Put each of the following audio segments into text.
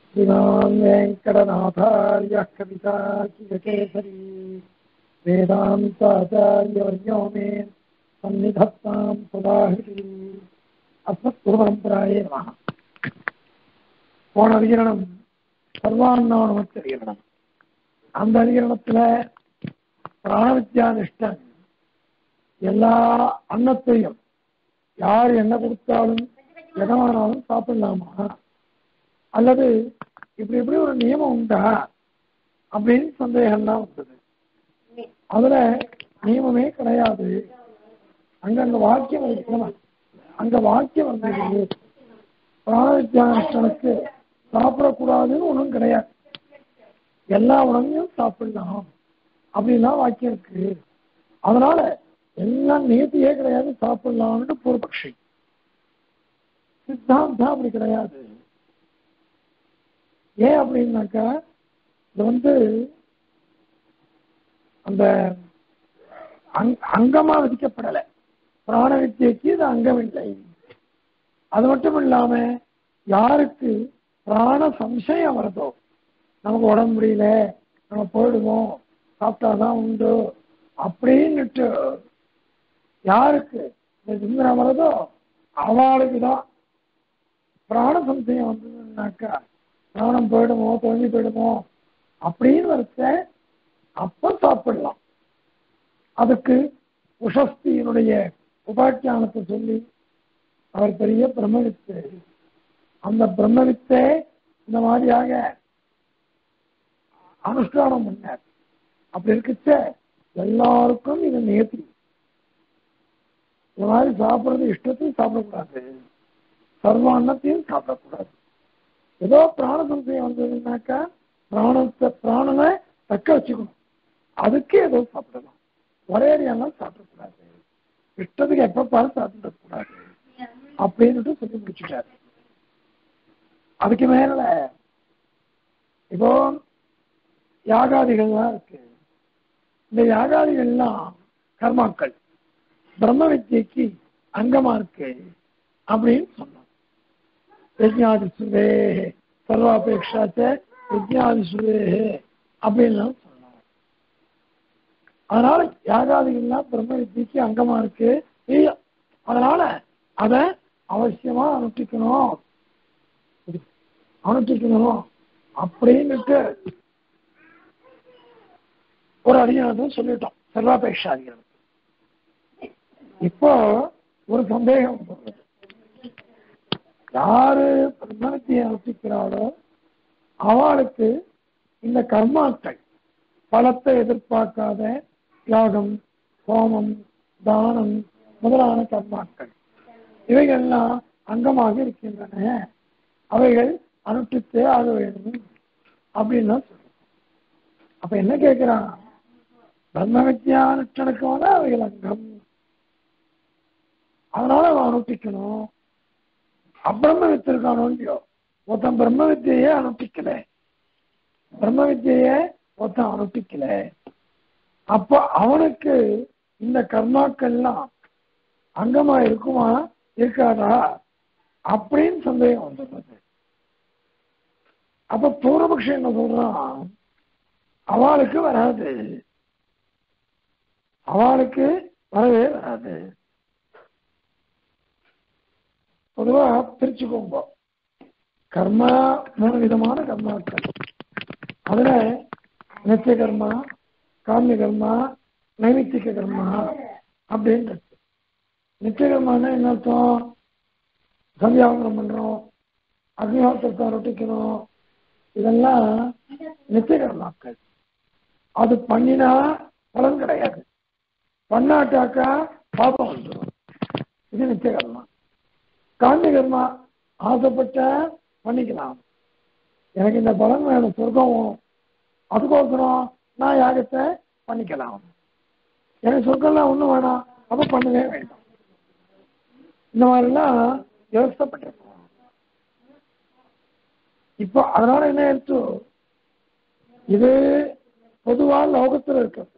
श्रीमान् वेङ्कटनाथार्यः कविताकिकेसरी वेदान्ताचार्यवर्यो मे सन्निधत्तां सदाहृति अस्मत्पुरपरम्पराये नमः போன அதிகரணம் சர்வாண்ணானமத்து அதிகரணம் அந்த அதிகரணத்துல பிராணவித்யானிஷ்டன் எல்லா அன்னத்தையும் யார் என்ன கொடுத்தாலும் எதமானாலும் சாப்பிடலாமா அல்லது இப்படி இப்படி ஒரு நியமம் உண்டா அப்படின்னு சந்தேகம்லாம் வந்தது அதுல நியமமே கிடையாது அங்க அங்க வாக்கியம் இருக்கணும் அங்க வாக்கியம் வந்தது பிராணவித்யானுஷ்டனுக்கு சாப்பிடக்கூடாதுன்னு ஒன்றும் கிடையாது எல்லா உணவையும் சாப்பிடலாம் அப்படின்லாம் வாக்கியம் இருக்கு அதனால எல்லாம் நேர்த்தியே கிடையாது சாப்பிடலாம்னு பூர்வபக்ஷி சித்தாந்தம் அப்படி கிடையாது ஏன் அப்படின்னாக்கா இது வந்து அந்த அங்கமா விதிக்கப்படலை பிராண வித்தியக்கு இது அங்கம் இல்லை அது மட்டும் இல்லாம யாருக்கு பிராண சம்சயம் வருதோ நமக்கு உடம்பு முடியல நம்ம போயிடுவோம் சாப்பிட்டாதான் உண்டு அப்படின்னுட்டு யாருக்கு இந்த சிந்தனை வருதோ அவளுக்கு தான் பிராண சம்சயம் வந்ததுன்னாக்கா பிராணம் போயிடுமோ தொழில் போயிடுமோ அப்படின்னு வரைச்ச அப்ப சாப்பிடலாம் அதுக்கு உஷஸ்தியினுடைய உபாக்கியானத்தை சொல்லி அவர் பெரிய பிரம்மவித்து அந்த பிரம்மவித்தே இந்த மாதிரியாக அனுஷ்டானம் பண்ணார் அப்படி இருக்குச்ச எல்லாருக்கும் இது நேர்த்தி இந்த மாதிரி சாப்பிட்றது இஷ்டத்தையும் சாப்பிடக்கூடாது சர்வ அன்னத்தையும் சாப்பிடக்கூடாது ஏதோ பிராண சம்சயம் வந்ததுன்னாக்கா பிராணத்தை பிராணனை தக்க வச்சுக்கணும் அதுக்கு ஏதோ சாப்பிடலாம் ஒரே அடியெல்லாம் சாப்பிடக்கூடாது இஷ்டத்துக்கு எப்ப பாரு சாப்பிடக்கூடாது அப்படின்னுட்டு சொல்லி முடிச்சுட்டாரு அதுக்கு மேல இப்போ யாகாதிகள்லாம் இருக்கு இந்த யாகாதிகள்லாம் கர்மாக்கள் பிரம்ம வித்தியக்கு அங்கமா இருக்கு அப்படின்னு சொன்னோம் யஜ்ஞாதி சுரே சர்வாபேட்சாச்ச யஜ்ஞாதி சுரே அப்படின்லாம் சொன்னோம் அதனால யாகாதிகள்லாம் பிரம்ம வித்தியக்கு அங்கமா இருக்கு அதனால அத அவசியமா அனுஷ்டிக்கணும் அனுஷ்டிக்கணும் அப்படின்னுட்டு ஒரு அதிகாரத்தை சொல்லிட்டோம் சர்வாபேட்ச அதிகாரம் இப்போ ஒரு சந்தேகம் வருது யாரு பிரம்மத்தியை அனுஷ்டிக்கிறாளோ அவளுக்கு இந்த கர்மாக்கள் பலத்தை எதிர்பார்க்காத யாகம் ஹோமம் தானம் முதலான கர்மாக்கள் இவைகள்லாம் அங்கமாக இருக்கின்றன அவைகள் அனுஷ்டித்தே ஆக வேண்டும் அப்படின்னு சொல்றோம் அப்ப என்ன கேட்கிறான் பிரம்ம வித்யானுஷ்டனுக்கான அவைகள் அங்கம் அதனால அவன் அனுஷ்டிக்கணும் அப்பிரம்ம வித்திருக்கானோ இல்லையோ ஒருத்தன் பிரம்ம வித்தியே அனுஷ்டிக்கல பிரம்ம வித்தியே ஒருத்தன் அனுஷ்டிக்கல அப்ப அவனுக்கு இந்த கர்மாக்கள்லாம் அங்கமா இருக்குமா இருக்காதா அப்படின்னு சந்தேகம் வந்துடுறது அப்ப பூர்வபக்ஷம் என்ன சொல்றான் அவளுக்கு வராது அவளுக்கு வரவே வராது பொதுவா பிரிச்சுக்கோங்க கர்மா மூணு விதமான கர்மாக்கள் அதுல நித்திய கர்மா காமிய கர்மா நைமித்திக கர்மா அப்படின்றது நித்திய கர்மானா என்ன அர்த்தம் சந்தியாவந்தனம் பண்றோம் அக்னிஹோத்திரத்தை ரொட்டிக்கணும் இதெல்லாம் நித்திய கர்மாக்கள் அது பண்ணினா பலன் கிடையாது பண்ணாட்டாக்கா பாபம் வந்துடும் இது நித்திய கர்மா காமிய கர்மா ஆசைப்பட்ட பண்ணிக்கலாம் எனக்கு இந்த பலன் வேணும் சொர்க்கம் அதுக்கோசரம் நான் யாகத்தை பண்ணிக்கலாம் எனக்கு சொர்க்கம்லாம் ஒன்றும் வேணாம் அப்போ பண்ணவே வேண்டாம் இந்த மாதிரிலாம் யோசிக்கப்பட்டிருக்கோம் இப்போ அதனால என்ன எடுத்து இது பொதுவா லோகத்தில் இருக்கிறது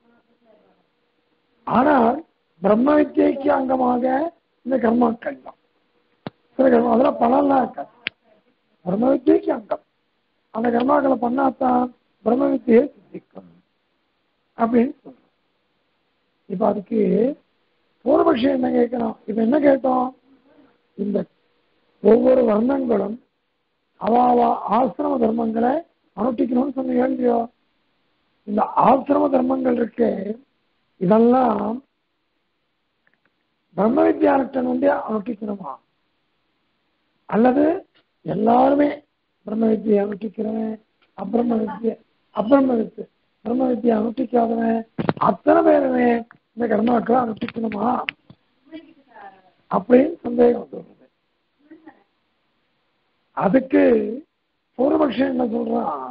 ஆனால் பிரம்ம வித்தியைக்கு அங்கமாக இந்த கர்மாக்கள் தான் சில கர்மம் அதெல்லாம் பலன்லாம் இருக்காது பிரம்ம வித்தியைக்கு அங்கம் அந்த கர்மாக்களை பண்ணாதான் பிரம்ம வித்தியை சித்திக்கும் அப்படின்னு சொல்றோம் இப்ப அதுக்கு பூர்வபக்ஷி என்ன கேட்கணும் இப்ப என்ன கேட்டோம் இந்த ஒவ்வொரு வர்ணங்களும் அவ அவ ஆசிரம தர்மங்களை அனுஷ்டிக்கணும்னு சொன்னீங்க இல்லையோ இந்த ஆசிரம தர்மங்கள் இருக்கு இதெல்லாம் பிரம்ம வித்யானட்டன் வந்து அனுஷ்டிக்கணுமா அல்லது எல்லாருமே பிரம்ம வித்தியை அனுஷ்டிக்கிறவன் அப்பிரம வித்தியை அப்பிரம வித்து பிரம்ம வித்தியை அனுஷ்டிக்காதவன் அத்தனை பேருமே இந்த கர்மாக்களை அனுஷ்டிக்கணுமா அப்படின்னு சந்தேகம் சொல்றது அதுக்கு பூர்வபக்ஷம் என்ன சொல்றான்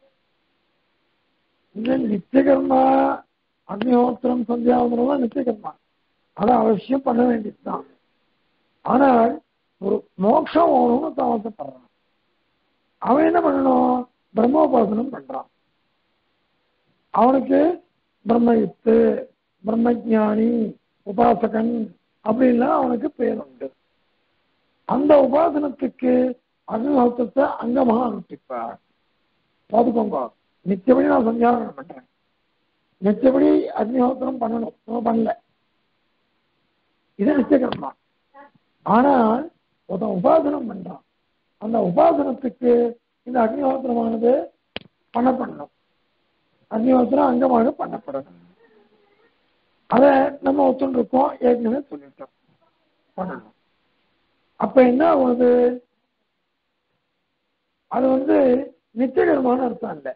இந்த நித்தியகர்மா அக்னிஹோத்திரம் சந்தியாவந்தரம் நித்தியகர்மா அதை அவசியம் பண்ண வேண்டியதுதான் ஆனால் ஒரு மோட்சம் வேணும்னு தாமசப்படுறான் அவன் என்ன பண்ணணும் பிரம்மோபாசனம் பண்றான் அவனுக்கு பிரம்மயுத்து பிரம்மஜானி உபாசகன் அப்படின்லாம் அவனுக்கு பேர் உண்டு அந்த உபாசனத்துக்கு அக்னிஹோத்திரத்தை அங்கமாக அனுஷ்டிப்பார் பார்த்துக்கோங்க நிச்சயப்படி நான் சஞ்சாரம் பண்றேன் நிச்சயப்படி அக்னிஹோத்திரம் பண்ணணும் நம்ம பண்ணல இது நிச்சயகர்மா ஆனால் ஒருத்தன் உபாசனம் பண்றான் அந்த உபாசனத்துக்கு இந்த அக்னிஹோத்திரமானது பண்ணப்படணும் அக்னிஹோத்திரம் அங்கமாக பண்ணப்படணும் அதை நம்ம ஒத்துருக்கோம் ஏற்கனவே சொல்லிட்டோம் பண்ணணும் அப்ப என்ன ஆகுது அது வந்து நிச்சயகரமான அர்த்தம் இல்லை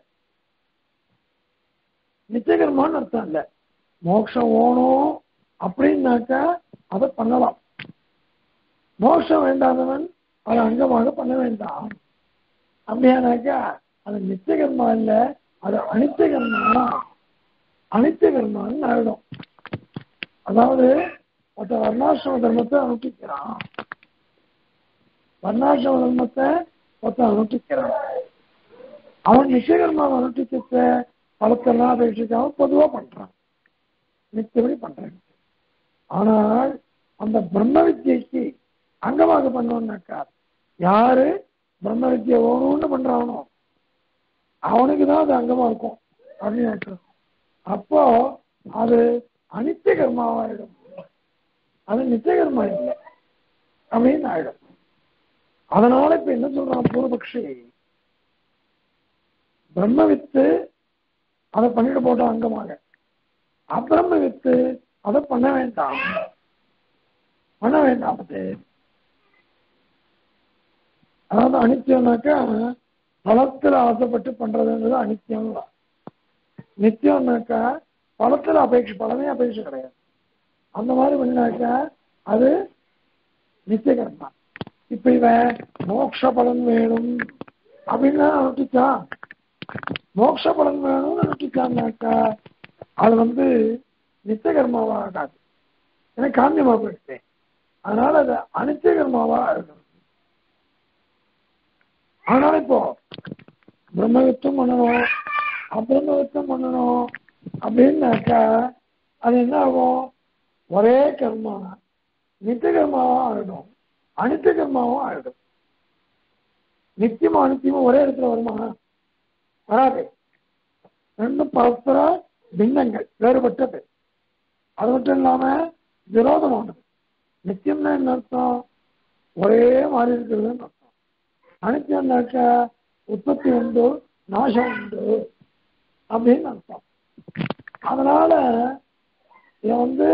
நிச்சயகரமான அர்த்தம் இல்லை மோட்சம் ஓணும் அப்படின்னாக்கா அதை பண்ணலாம் மோட்சம் வேண்டாதவன் அதை அங்கமாக பண்ண வேண்டாம் அப்படியானாக்கா அது நிச்சயகர்மா இல்லை அது அனித்தியகர்மா அனித்தியகர்மான்னு ஆயிடும் அதாவது ஒருத்த வர்ணாசிரம தர்மத்தை அனுஷ்டிக்கிறான் வர்ணாசிரம தர்மத்தை ஒருத்தன் அனுஷ்டிக்கிறான் அவன் நிச்சயகர்மாவை அனுஷ்டிச்ச பலத்தெல்லாம் அபேட்சிக்காம பொதுவா பண்றான் நிச்சயப்படி பண்றான் ஆனால் அந்த பிரம்ம வித்தியைக்கு அங்கமாக பண்ணோம்னாக்கா யாரு பிரம்ம வித்தியை ஓணும்னு பண்றானோ அவனுக்கு தான் அது அங்கமா இருக்கும் அப்படின்னு அப்போ அது அனித்திய கர்மாவாயிடும் அது நித்திய கர்மா இல்லை அப்படின்னு ஆயிடும் அதனால இப்ப என்ன சொல்றான் பூர்வபக்ஷி பிரம்ம வித்து அதை பண்ணிட்டு போட்டோம் அங்கமாக அப்பிரம்ம வித்து அதை பண்ண வேண்டாம் பண்ண வேண்டாம் அது அதாவது அனித்தியம்னாக்கா பலத்தில் ஆசைப்பட்டு பண்றதுன்றது அனித்தியம் தான் நித்தியம்னாக்கா பலத்தில் அபேட்சை பலமே அபேட்சை கிடையாது அந்த மாதிரி பண்ணினாக்கா அது நித்தியகரம் தான் இப்ப இவன் மோட்ச பலன் வேணும் அப்படின்னு அனுப்பிச்சான் மோட்ச பலன் வேணும்னு அனுப்பிச்சான்னாக்கா அது வந்து நித்தியகர்மாவா ஆகாது எனக்கு காமியமா போயிடுச்சு அதனால அது அனித்தியகர்மாவா இருக்கும் அதனால இப்போ பிரம்மயுத்தம் பண்ணணும் அபிரம்மயுத்தம் பண்ணணும் அப்படின்னாக்கா அது என்ன ஆகும் ஒரே கர்மா நித்திய கர்மாவும் ஆகிடும் அனித்திய கர்மாவும் ஆகிடும் நித்தியமும் அனித்தியமும் ஒரே இடத்துல வருமா வராது ரெண்டும் பரஸ்பர பின்னங்கள் வேறுபட்டது அது மட்டும் இல்லாம விரோதமானது நித்தியம்னா என்ன அர்த்தம் ஒரே மாதிரி இருக்கிறதுன்னு அர்த்தம் அனித்தியம்னாக்க உற்பத்தி உண்டு நாசம் உண்டு அப்படின்னு அர்த்தம் அதனால இதை வந்து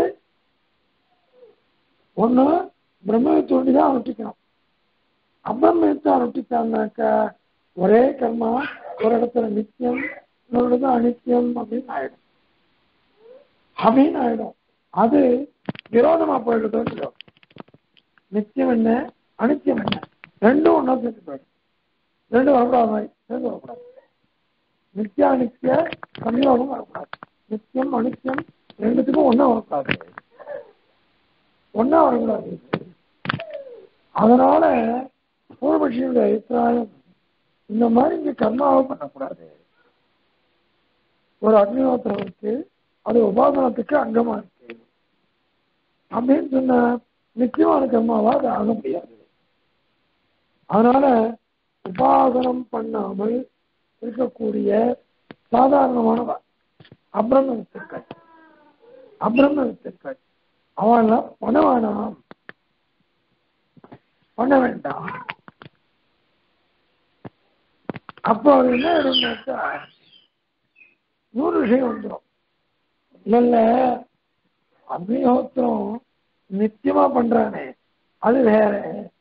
ஒண்ணு பிரம்மத்தை ஒண்டி தான் அனுஷ்டிக்கணும் அபிரம்மத்தை அனுஷ்டிச்சான்னாக்க ஒரே கர்மா ஒரு இடத்துல நித்தியம் இன்னொரு இடத்துல அனித்தியம் அப்படின்னு ஆயிடும் அப்படின்னு ஆயிடும் அது விரோதமா போயிடுது நித்தியம் என்ன அனித்தியம் என்ன ரெண்டும் ஒன்றா சேர்த்து போயிடும் ரெண்டும் வரக்கூடாது மாதிரி சேர்ந்து வரக்கூடாது நித்திய அனித்திய சம்யோகம் வரக்கூடாது நித்தியம் அனித்தியம் ரெண்டுத்துக்கும் ஒன்றா வரக்கூடாது ஒன்றா வரக்கூடாது அதனால பூர்வபக்ஷியுடைய அபிப்பிராயம் இந்த மாதிரி இங்க கர்மாவை பண்ணக்கூடாது ஒரு அக்னிஹோத்திரம் இருக்கு அது உபாசனத்துக்கு அங்கமா இருக்கு அப்படின்னு சொன்ன நிச்சயமான கர்மாவா அது ஆக முடியாது அதனால உபாசனம் பண்ணாமல் இருக்கக்கூடிய சாதாரணமான அபிரம வித்துக்கள் அபிரம வித்துக்கள் அவெல்லாம் பண்ண வேணாம் பண்ண வேண்டாம் அப்போ அது என்ன ஆயிடும்னாக்கா நூறு விஷயம் வந்துடும் இல்ல அக்னிஹோத்திரம் நித்தியமா பண்றானே அது வேற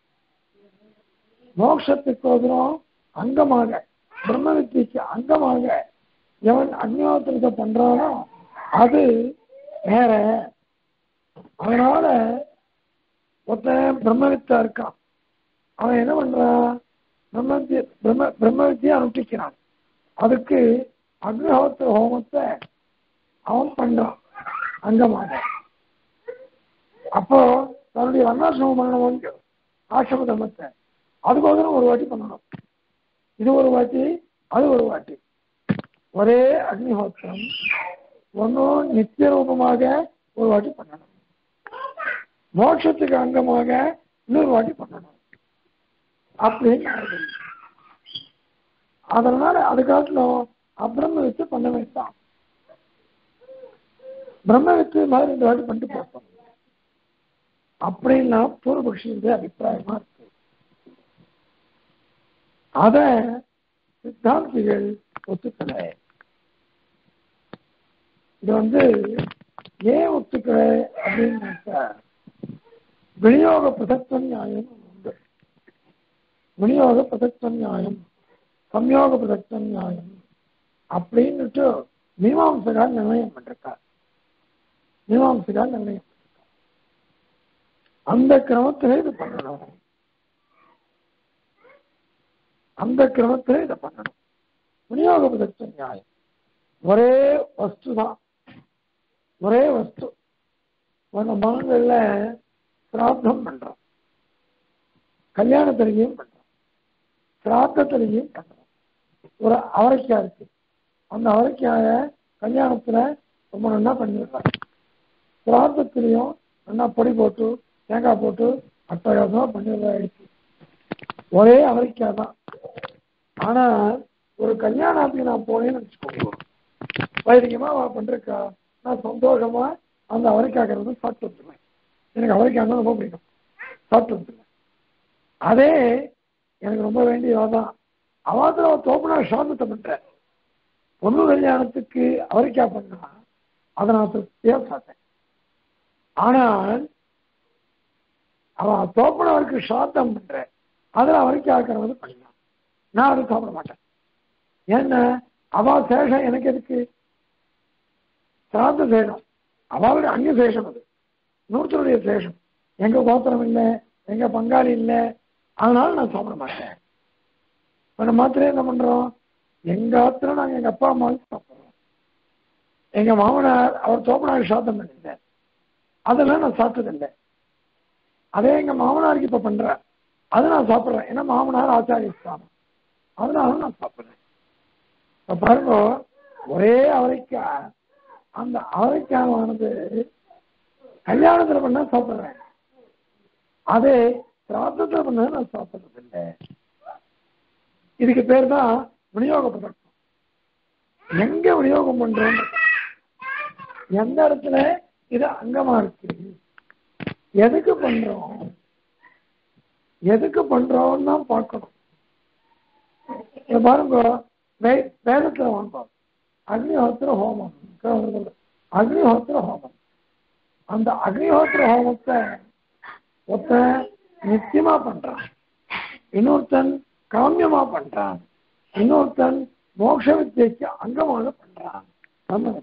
மோட்சத்துக்கோசரம் அங்கமாக பிரம்ம வித்திக்கு அங்கமாக எவன் அக்னிஹோத்திரத்தை பண்றானோ அது வேற அதனால ஒருத்தன் பிரம்மவித்தா இருக்கான் அவன் என்ன பண்றான் பிரம்ம வித்திய பிரம்ம பிரம்ம வித்தியை அனுஷ்டிக்கிறான் அதுக்கு அக்னிஹோத்திர ஹோமத்தை அவன் பண்றான் அங்கமாக அப்போ தன்னுடைய வர்ணாசிரமம் பண்ணணும் கொஞ்சம் ஆசிரம தர்மத்தை அதுக்கோசரம் ஒரு வாட்டி பண்ணணும் இது ஒரு வாட்டி அது ஒரு வாட்டி ஒரே அக்னிஹோத்திரம் ஒன்றும் நித்திய ரூபமாக ஒரு வாட்டி பண்ணணும் மோட்சத்துக்கு அங்கமாக இன்னொரு வாட்டி பண்ணணும் அப்படின்னு ஆயிடுது. அதனால அது காட்டிலும் அப்பிரம வச்சு பண்ண வேண்டாம் பிரம்ம வச்சு மாதிரி ரெண்டு வாட்டி பண்ணிட்டு பார்ப்போம் அப்படின்னா பூர்வபக்ஷியுடைய அபிப்பிராயமா இருக்கு அத சித்தாந்திகள் ஒத்துக்கலை இது வந்து ஏன் ஒத்துக்கலை அப்படின்னாக்கா விநியோக பிரசக்த நியாயம் உண்டு விநியோக பிரசக்த நியாயம் சம்யோக பிரசக்த நியாயம் அப்படின்னுட்டு மீமாம்சகால் நிர்ணயம் பண்ணிருக்கார் மீமாம்சகால் நிர்ணயம் பண்ணிருக்கார் அந்த கிரமத்திலே இது பண்ணணும் அந்த கிரமத்திலே இதை பண்ணணும் விநியோக பிரசக்த நியாயம் ஒரே வஸ்து தான் ஒரே வஸ்து நம்ம மனங்கள்ல சிராத்தம் பண்றோம் கல்யாணத்திலையும் பண்றோம் சிராத்தத்திலையும் பண்றோம் ஒரு அவரைக்காய் இருக்கு அந்த அவரைக்காய கல்யாணத்துல ரொம்ப நல்லா பண்ணிடுறாங்க சிராத்தத்திலையும் நல்லா பொடி போட்டு தேங்காய் போட்டு அட்டகாசமா பண்ணிடுறாயிடுச்சு ஒரே அவரைக்காய் தான் ஆனா ஒரு கல்யாணத்துக்கு நான் போனேன்னு வச்சுக்கோங்க வைதிகமா அவ பண்றக்கா நான் சந்தோஷமா அந்த அவரைக்காய் வந்து சாப்பிட்டு வந்துடுவேன் எனக்கு அவரைக்காய் ரொம்ப பிடிக்கும் சாப்பிட்டு வந்துடுவேன் அதே எனக்கு ரொம்ப வேண்டியதான் அவாத்துல தோப்புனா சாந்தத்தை பண்றேன் பொண்ணு கல்யாணத்துக்கு அவரைக்காய் பண்ணா அதை நான் திருப்தியா சாப்பிட்டேன் ஆனால் அவன் தோப்பனவருக்கு சாத்தம் பண்றேன் அதில் அவரைக்காய் ஆக்கிறது பண்ணினான் நான் அதை சாப்பிட மாட்டேன் ஏன்னா அவா சேஷம் எனக்கு எதுக்கு சிராத்த சேஷம் அவளுடைய அந்நிய சேஷம் அது நூற்றுடைய சேஷம் எங்க கோத்திரம் இல்லை எங்க பங்காளி இல்லை அதனால நான் சாப்பிட மாட்டேன் இப்போ மாத்திரம் என்ன பண்றோம் எங்க ஆத்திரம் நாங்க எங்க அப்பா அம்மாவுக்கு சாப்பிடுறோம் எங்க மாமனார் அவர் தோப்பனார் சாத்தம் பண்ணியிருந்தார் அதெல்லாம் நான் சாப்பிட்டதில்லை அதே எங்க மாமனாருக்கு இப்ப பண்றேன் அதை நான் சாப்பிடுறேன் ஏன்னா மாமனார் ஆச்சாரிய ஸ்தானம் அதனால நான் சாப்பிடுறேன் இப்ப பாருங்க ஒரே அவரைக்காய் அந்த அவரைக்காயானது கல்யாணத்துல பண்ணா சாப்பிடுறேன் அதே சிராத்தத்துல பண்ணா நான் சாப்பிடுறது இல்லை இதுக்கு பேர் தான் விநியோக பதார்த்தம் எங்க விநியோகம் பண்றோம் எந்த இடத்துல இது அங்கமா இருக்கு எதுக்கு பண்றோம் எதுக்கு பண்றோம்னு தான் பார்க்கணும் இங்க பாருங்க வே- வேதத்துல வாங்க அக்னிஹோத்திர ஹோமம் அக்னிஹோத்திர ஹோமம் அந்த அக்னிஹோத்திர ஹோமத்தை ஒருத்தன் நித்தியமா பண்றான் இன்னொருத்தன் காமியமா பண்றான் இன்னொருத்தன் மோட்ச வித்தியைக்கு அங்கமாக பண்றான் நம்ம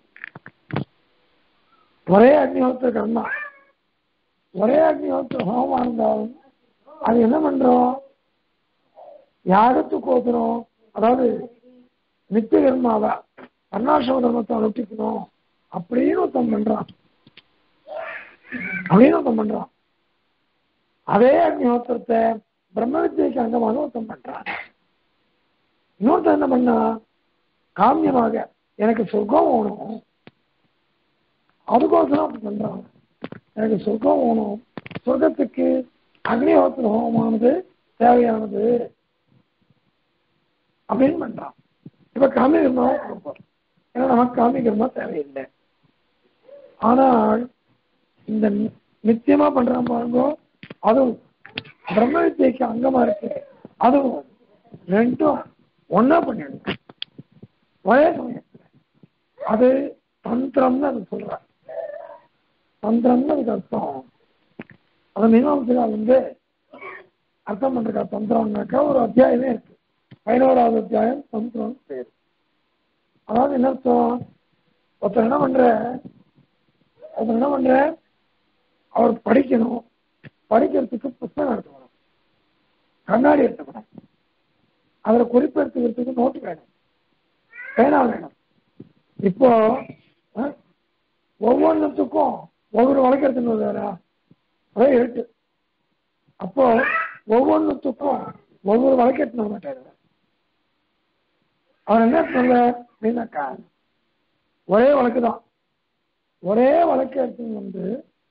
ஒரே அக்னிஹோத்திர கர்மா ஒரே அக்னிஹோத்திர ஹோமம் இருந்தாலும் அது என்ன பண்றோம் யாருக்கு கோத்துறோம் அதாவது நித்திய கர்மாவை அருணாசிரம தர்மத்தை அனுஷ்டிக்கணும் அப்படின்னு ஒருத்தன் பண்றான் அப்படின்னு ஒருத்தன் பண்றான் அதே அக்னிஹோத்திரத்தை பிரம்ம வித்தியைக்கு அங்கமாக ஒருத்தன் பண்றான் இன்னொருத்தன் என்ன பண்ணா காமியமாக எனக்கு சொர்க்கம் வேணும் அதுக்கோசரம் அப்படி பண்றான் எனக்கு சொர்க்கம் வேணும் சொர்க்கத்துக்கு அக்னிஹோத்திர ஹோமமானது தேவையானது அப்படின்னு பண்றான் இப்ப காமிகர்மாவும் கொடுப்போம் ஏன்னா நமக்கு காமிகர்மா தேவையில்லை ஆனால் இந்த நி- நித்தியமா பண்றான் பாருங்க அதுவும் பிரம்ம வித்தியைக்கு அங்கமா இருக்கு அதுவும் ரெண்டும் ஒன்னா பண்ணிடணும் ஒரே சமயத்துல அது தந்திரம்னு அது சொல்றாங்க தந்திரம்னு அதுக்கு அர்த்தம் அது மீமாம்சகா வந்து அர்த்தம் பண்றக்கா தந்திரம்னாக்கா ஒரு அத்தியாயமே இருக்கு பதினோராவது அத்தியாயம் தந்திரம் பேர் அதாவது என்ன அர்த்தம் ஒருத்தர் என்ன பண்ற ஒருத்தர் என்ன பண்ற அவர் படிக்கணும் படிக்கிறதுக்கு புத்தகம் எடுத்துக்கணும் கண்ணாடி எடுத்துக்கணும் அதுல குறிப்பு எடுத்துக்கிறதுக்கு நோட்டு வேணும் பேனா வேணும் இப்போ அஹ், ஒவ்வொன்றுத்துக்கும் ஒவ்வொரு வழக்கத்துக்கு வேறா ஒரே இருக்கு அப்போ ஒவ்வொன்றுத்துக்கும் ஒவ்வொரு வழக்கெட்டு மாட்டாரு அவர் என்ன சொல்ல அப்படின்னாக்கா ஒரே வழக்கு தான் ஒரே வழக்கு எடுத்துன்னு வந்து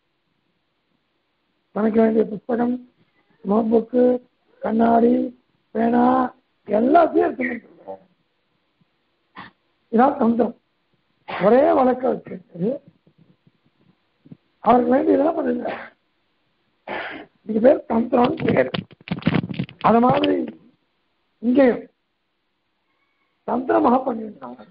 தனக்கு வேண்டிய புஸ்தகம் நோட் புக்கு கண்ணாடி பேனா எல்லாத்தையும் எடுத்துன்னு வந்துருக்கோம் இதான் தந்திரம் ஒரே வழக்க வச்சுட்டு அவருக்கு வேண்டிய இதெல்லாம் பண்ணுங்க இதுக்கு பேர் தந்திரம்னு பேர் அது மாதிரி இங்கேயும் தந்திரமாக பண்ணியிருக்காங்க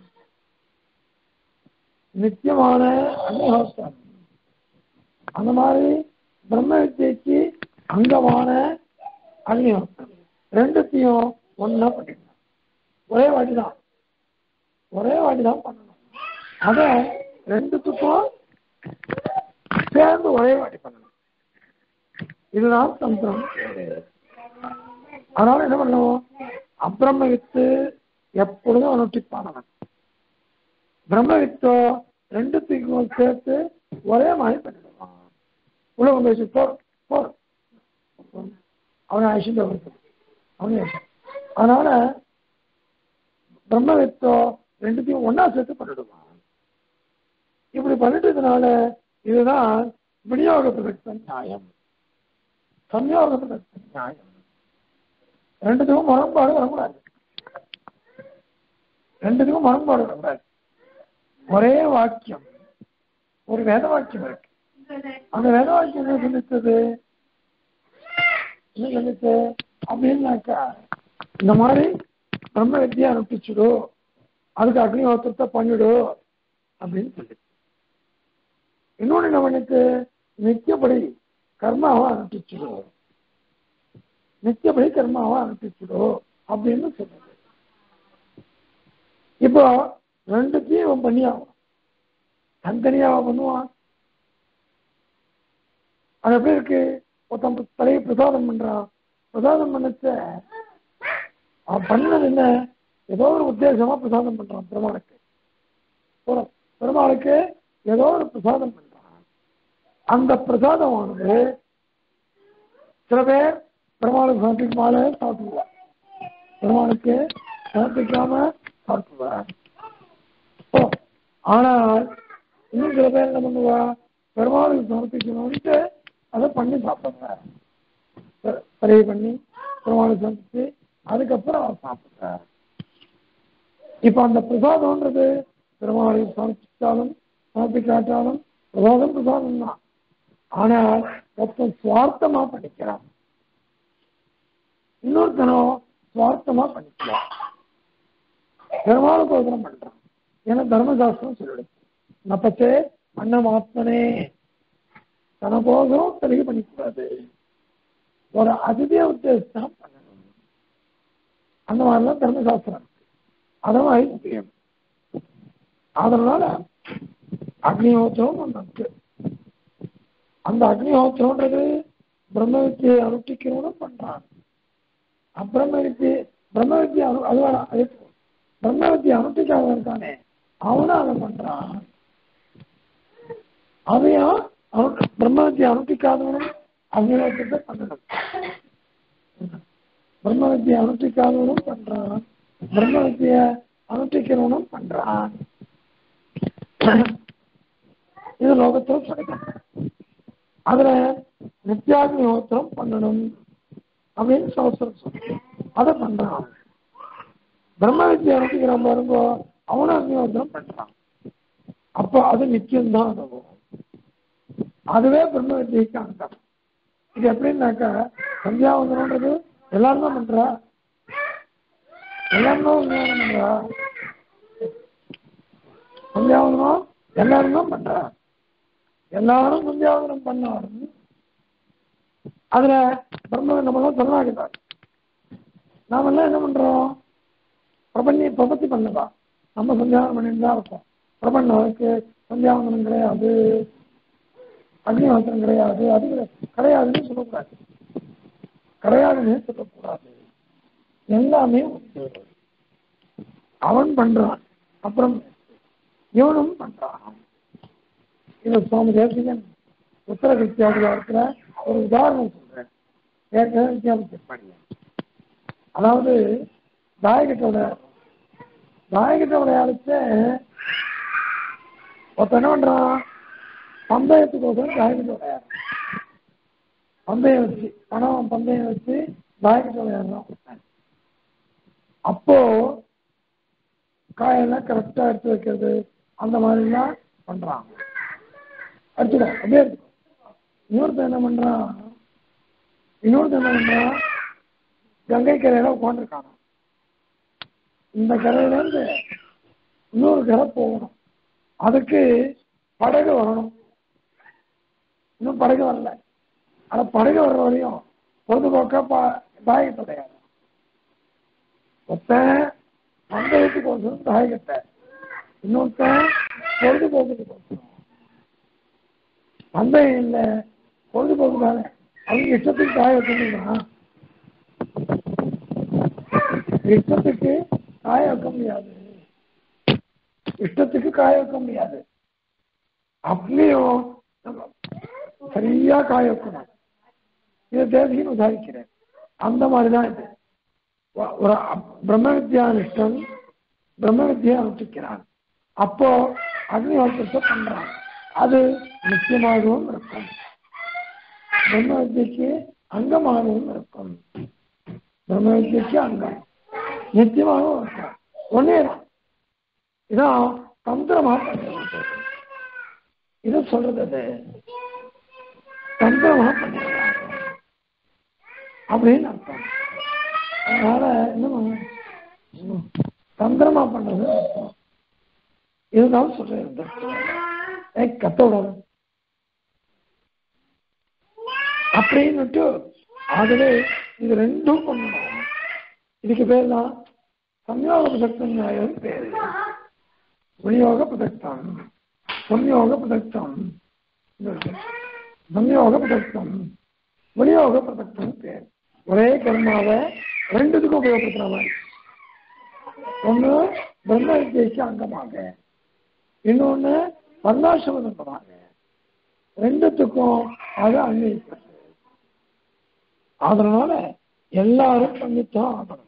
நித்தியமான அக்னிஹோத்திரம் அந்த மாதிரி பிரம்ம வித்தியைக்கு அங்கமான அக்னிஹோத்திரம் ரெண்டுத்தையும் ஒண்ணா பண்ணிருக்காங்க ஒரே வாட்டி தான் ஒரே வாட்டி தான் பண்ணணும் அத ரெண்டுத்துக்கும் சேர்ந்து ஒரே வாட்டி பண்ணணும் இதுதான் தந்திரம் அதனால என்ன பண்ணுவோம் அப்பிரம வித்து எப்பொழுதும் அனுஷ்டிப்பானவன் பிரம்ம வித்தோ ரெண்டுத்துக்கும் சேர்த்து ஒரே மாதிரி பண்ணிடுவான் உள்ள கொண்டு வச்சு போர் போர் அவனை அழிச்சுட்டு வருது அவனே அதனால பிரம்ம வித்தோ ரெண்டுத்தையும் ஒண்ணா சேர்த்து பண்ணிடுவான் இப்படி பண்ணிட்டதுனால இதுதான் விநியோக பிரதக்த நியாயம் சம்யோக பிரதக்த நியாயம் ரெண்டுத்துக்கும் முரண்பாடு வரக்கூடாது ரெண்டுத்துக்கும் முரண்பாடு வரக்கூடாது ஒரே வாக்கியம் ஒரு வேத வாக்கியம் இருக்கு அந்த வேத வாக்கியம் என்ன சொல்லித்தது என்ன சொல்லிச்சு அப்படின்னாக்கா இந்த மாதிரி பிரம்ம வித்தியை அனுப்பிச்சுடு அதுக்கு அக்னிஹோத்திரத்தை பண்ணிடு அப்படின்னு சொல்லி இன்னொன்னு என்ன பண்ணிட்டு நித்தியப்படி கர்மாவை அனுப்பிச்சுடு நித்தியப்படி கர்மாவை அனுப்பிச்சுடு அப்படின்னு சொல்லுது இப்போ ரெண்டுத்தையும் இவன் பண்ணி ஆகும் தனித்தனியாக பண்ணுவான் அது எப்படி இருக்கு ஒருத்தன் தலையை பிரசாதம் பண்றான் பிரசாதம் பண்ணச்ச அவன் பண்ணது என்ன ஏதோ ஒரு உத்தேசமா பிரசாதம் பண்றான் பெருமாளுக்கு போறோம். பெருமாளுக்கு ஏதோ ஒரு பிரசாதம் பண்றான் அந்த பிரசாதமானது சில பேர் பெருமாளுக்கு சமர்ப்பிக்காம சாப்பிடுவார் பெருமாளுக்கு சமர்ப்பிக்காம சாப்பிடுவார் ஓ, ஆனால் இன்னும் சில பேர் என்ன பண்ணுவா பெருமாளுக்கு சமர்ப்பிக்கணும்ட்டு அதை பண்ணி சாப்பிடுவார் பரிவு பண்ணி பெருமாளுக்கு சமர்ப்பிச்சு அதுக்கப்புறம் அவர் சாப்பிடுறார் இப்ப அந்த பிரசாதம்ன்றது பெருமாளுக்கு சமர்ப்பிச்சாலும் சமர்ப்பிக்காட்டாலும் பிரசாதம் பிரசாதம் தான் ஆனால் ஒருத்தன் சுவார்த்தமா பண்ணிக்கிறான் இன்னொருத்தனோ சுவார்த்தமா பண்ணிக்கிறான் பெருமாளுக்கு உதரம் பண்றான் ஏன்னா தர்மசாஸ்திரம் சொல்லிடுச்சு நப்பச்சே அன்னமாத்மனே தனபோகம் தெளிவு பண்ணிக்கூடாது ஒரு அதிதிய உத்தேசம் பண்ணணும் அந்த மாதிரிலாம் தர்மசாஸ்திரம் இருக்கு அதை மாதிரி முக்கியம் அதனால அக்னிஹோத்திரம் ஒன்று இருக்கு அந்த அக்னிஹோத்திரம்ன்றது பிரம்ம வித்தியை அனுஷ்டிக்கிறவனும் பண்றான் அப்பிரம வித்தியை பிரம்ம வித்தியை அனு அது வேணாம் அது பிரம்ம வித்தியை அனுஷ்டிக்காத இருக்கானே அவனும் அதை பண்றான் அதையும் அனு பிரம்ம வித்தியை அனுஷ்டிக்காதவனும் அக்னிஹோத்திரத்தை பண்ணணும் பிரம்ம வித்தியை அனுஷ்டிக்காதவனும் பண்றான் பிரம்ம வித்தியை அனுஷ்டிக்கிறவனும் பண்றான் இது லோகத்தில் சொல்லிட்டாங்க அதுல நித்யாக்னிஹோத்திரம் பண்ணணும் அப்படின்னு சாஸ்திரம் சொல்லி அதை பண்றான் பிரம்ம வித்தியை அனுப்பிக்கிறான் பாருங்க அவனும் அக்னிஹோத்திரம் பண்றான் அப்போ அது நிச்சயம்தான் அதுவும் அதுவே பிரம்ம வித்தியைக்கு அங்கம் இது எப்படின்னாக்கா சந்தியாவந்தனம்ன்றது எல்லாரும் தான் பண்றா எல்லாரும் தான் சந்தியாவந்தனம் பண்றா சந்தியாவந்தனம் எல்லாரும் தான் பண்றா எல்லாரும் சந்தியாவந்தனம் பண்ணாலும் அதுல பிரம்ம நம்மளாம் சரணாகிட்டார் நாமெல்லாம் என்ன பண்றோம் பிரபஞ்ச பிரபத்தி பண்ணதா நம்ம சந்தியாவனம் பண்ணிட்டு தான் இருக்கோம் பிரபண்ணனுக்கு சந்தியாவந்தனம் கிடையாது அக்னிஹோத்திரம் கிடையாது அது கிடையாதுன்னு சொல்லக்கூடாது கிடையாதுன்னு சொல்லக்கூடாது எல்லாமே உண்டு அவன் பண்றான் அப்புறம் இவனும் பண்றான் இது சுவாமி தேசிகன் உத்தர கிருத்தியாதிகாரத்துல ஒரு உதாரணம் சொல்றேன் ஏற்கனவே வித்தியாசம் பண்ணி அதாவது தாயகட்ட விளையாடுறோம் தாயகட்ட விளையாடுச்ச ஒருத்தன் என்ன பண்றான் பந்தயத்துக்கோசரம் தாயகட்ட விளையாடுறான் பந்தயம் வச்சு பணம் பந்தயம் வச்சு தாயகட்ட விளையாடுறான் அப்போ காயெல்லாம் கரெக்டா எடுத்து வைக்கிறது அந்த மாதிரிலாம் பண்றான் எடுத்துக்கோ அப்படியே எடுத்துக்கோ இன்னொருத்தன் என்ன பண்றான் இன்னொருத்தன் என்ன பண்றான் கங்கை கரையில உட்காந்துருக்காங்க இந்த கரையில இருந்து இன்னொரு கரை போகணும் அதுக்கு படகு வரணும் இன்னும் படகு வரல ஆனா படகு வர்ற வரையும் பொழுதுபோக்கா பா தாயகத்தை கிடையாது ஒருத்தன் பந்தயத்துக்கு ஒருத்தன் தாயகத்தை இன்னொருத்தன் பொழுதுபோக்குக்கு ஒருத்தன் பந்தயம் இல்லை பொழுதுபோக்கு தானே அவங்க இஷ்டத்துக்கு காய வைக்கணும்னா இஷ்டத்துக்கு காய வைக்க முடியாது இஷ்டத்துக்கு காய வைக்க முடியாது அப்படியும் நம்ம சரியா காய வைக்கணும் இதை தேசியம் உதாரிக்கிறேன் அந்த மாதிரி தான் இது ஒ- ஒரு அப்- பிரம்ம வித்யானிஷ்டன் பிரம்ம வித்யா அனுஷ்டிக்கிறான் அப்போ அக்னிஹோத்திரத்தை பண்றான் அது நிச்சயமாகவும் இருக்கும் பிரம்ம வித்யக்கு அங்கமாகவும் இருக்கும் பிரம்ம வித்யக்கு அங்கம் நிச்சயமாகவும் இருக்கும் ஒன்னே தான் இதான் தந்திரமா பண்ணுறது இது சொல்றது அது தந்திரமா பண்ணுறாங்க அப்படின்னு அர்த்தம் அதனால என்ன பண்ண தந்திரமா பண்றது அர்த்தம் இதுதான் சொல்றது ஏ கத்தோட அப்படின்னுட்டு ஆகவே இது ரெண்டும் பண்ணணும் இதுக்கு பேர் தான் சம்யோக பிரசக்தம் நியாயம் பேரு விநியோக பிரதக்தம் சம்யோக பிரதக்தம் சம்யோக பிரதக்தம் விநியோக பிரதக்தம் பேர் ஒரே கர்மாவை ரெண்டுத்துக்கும் உபயோகப்படுத்துற மாதிரி ஒண்ணு பிரம்ம வித்தியைக்கு அங்கமாக இன்னொன்னு வர்ணாசிரமமாக ரெண்டுத்துக்கும் அது அன்வயிக்கிறது அதனால எல்லாரும் பண்ணித்தான் ஆகணும்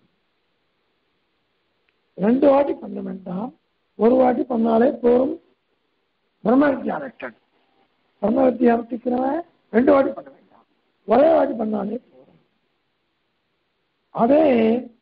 ரெண்டு வாட்டி பண்ண வேண்டாம் ஒரு வாட்டி பண்ணாலே போதும் பிரம்ம வித்தியானட்டன் பிரம்ம வித்தியானத்துக்கிறவன் ரெண்டு வாட்டி பண்ண வேண்டாம் ஒரே வாட்டி பண்ணாலே போதும் அதே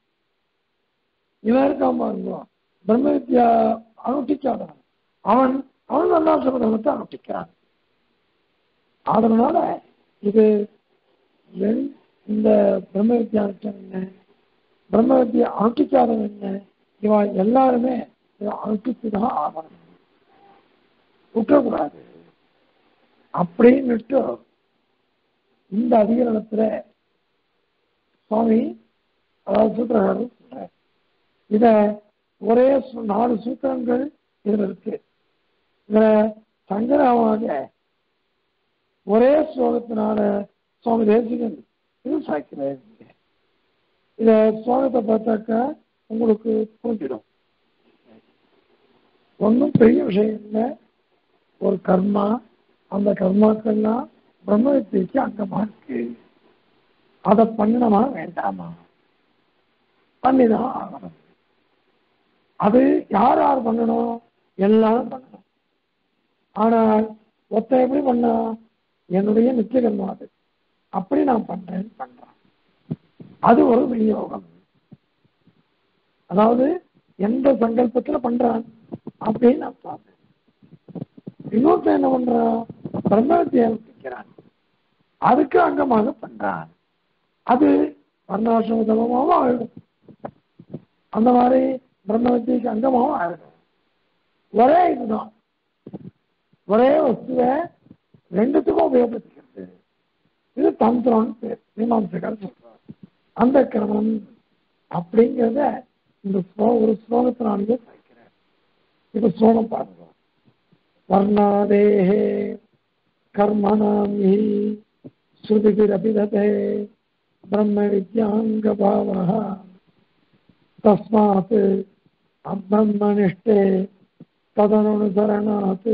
இவன் இருக்கான் பாருங்க பிரம்ம வித்யா அனுஷ்டிக்காதவன் அவன் அவன் வர்ணாசிரம தர்மத்தை அனுஷ்டிக்கிறான் அதனால இது வெண்- இந்த பிரம்ம வித்யானத்தன் என்ன பிரம்ம வித்யா அனுஷ்டிக்காதவன் என்ன இவா எல்லாருமே இதை அனுஷ்டித்து தான் ஆகணும் விட்டுறக்கூடாது அப்படின்னுட்டு இந்த அதிகரணத்துல சுவாமி அதாவது சூத்திரகாரர் சொல்றார் இத ஒரே சு- நாலு சூத்திரங்கள் இதுல இருக்கு இதுல சங்கரமாக ஒரே ஸ்லோகத்தினால சுவாமி தேசிகன் இது சாய்க்கிறார் இத ஸ்லோகத்தை பார்த்தாக்கா உங்களுக்கு புரிஞ்சிடும் ஒன்றும் பெரிய விஷயம் இல்லை ஒரு கர்மா அந்த கர்மாக்கள்லாம் பிரம்ம வித்தியைக்கு அங்கமா இருக்கு அதை பண்ணணுமா வேண்டாமா பண்ணிதான் ஆகணும் அது யார் யார் பண்ணணும் எல்லாரும் பண்ணணும் ஆனால் ஒருத்தன் எப்படி பண்ணா என்னுடைய நித்திய கர்மா அது அப்படி நான் பண்றேன்னு பண்றான் அது ஒரு விநியோகம் அதாவது எந்த சங்கல்பத்துல பண்றான் அப்படின்னு அர்த்தம் இன்னொருத்தன் என்ன பண்றான் பிரம்மத்தை அனுப்பிக்கிறான் அதுக்கு அங்கமாக பண்றான் அது வர்ணாசிரம தர்மமாகவும் ஆகிடும் அந்த மாதிரி பிரம்மத்திக்கு அங்கமாகவும் ஆகிடும் ஒரே இதுதான் ஒரே வஸ்துவை ரெண்டுத்துக்கும் உபயோகப்படுத்திக்கிறது இது தந்திரம்னு பேர் மீமாம்சகர் சொல்றார் அந்த கிரமம் அப்படிங்கிறத இந்த ஸ்லோ ஒரு ஸ்லோகத்தினாலேயே படிக்கிறேன் இப்ப ஸ்லோகம் பாருங்க வர்ணாதேஹே கர்மணாம் ஹி ஸ்ருதிபிரபிததே பிரம்ம வித்யாங்கபாவः தஸ்மாத் அப்ரம்மனிஷ்டே तदनुसरणात्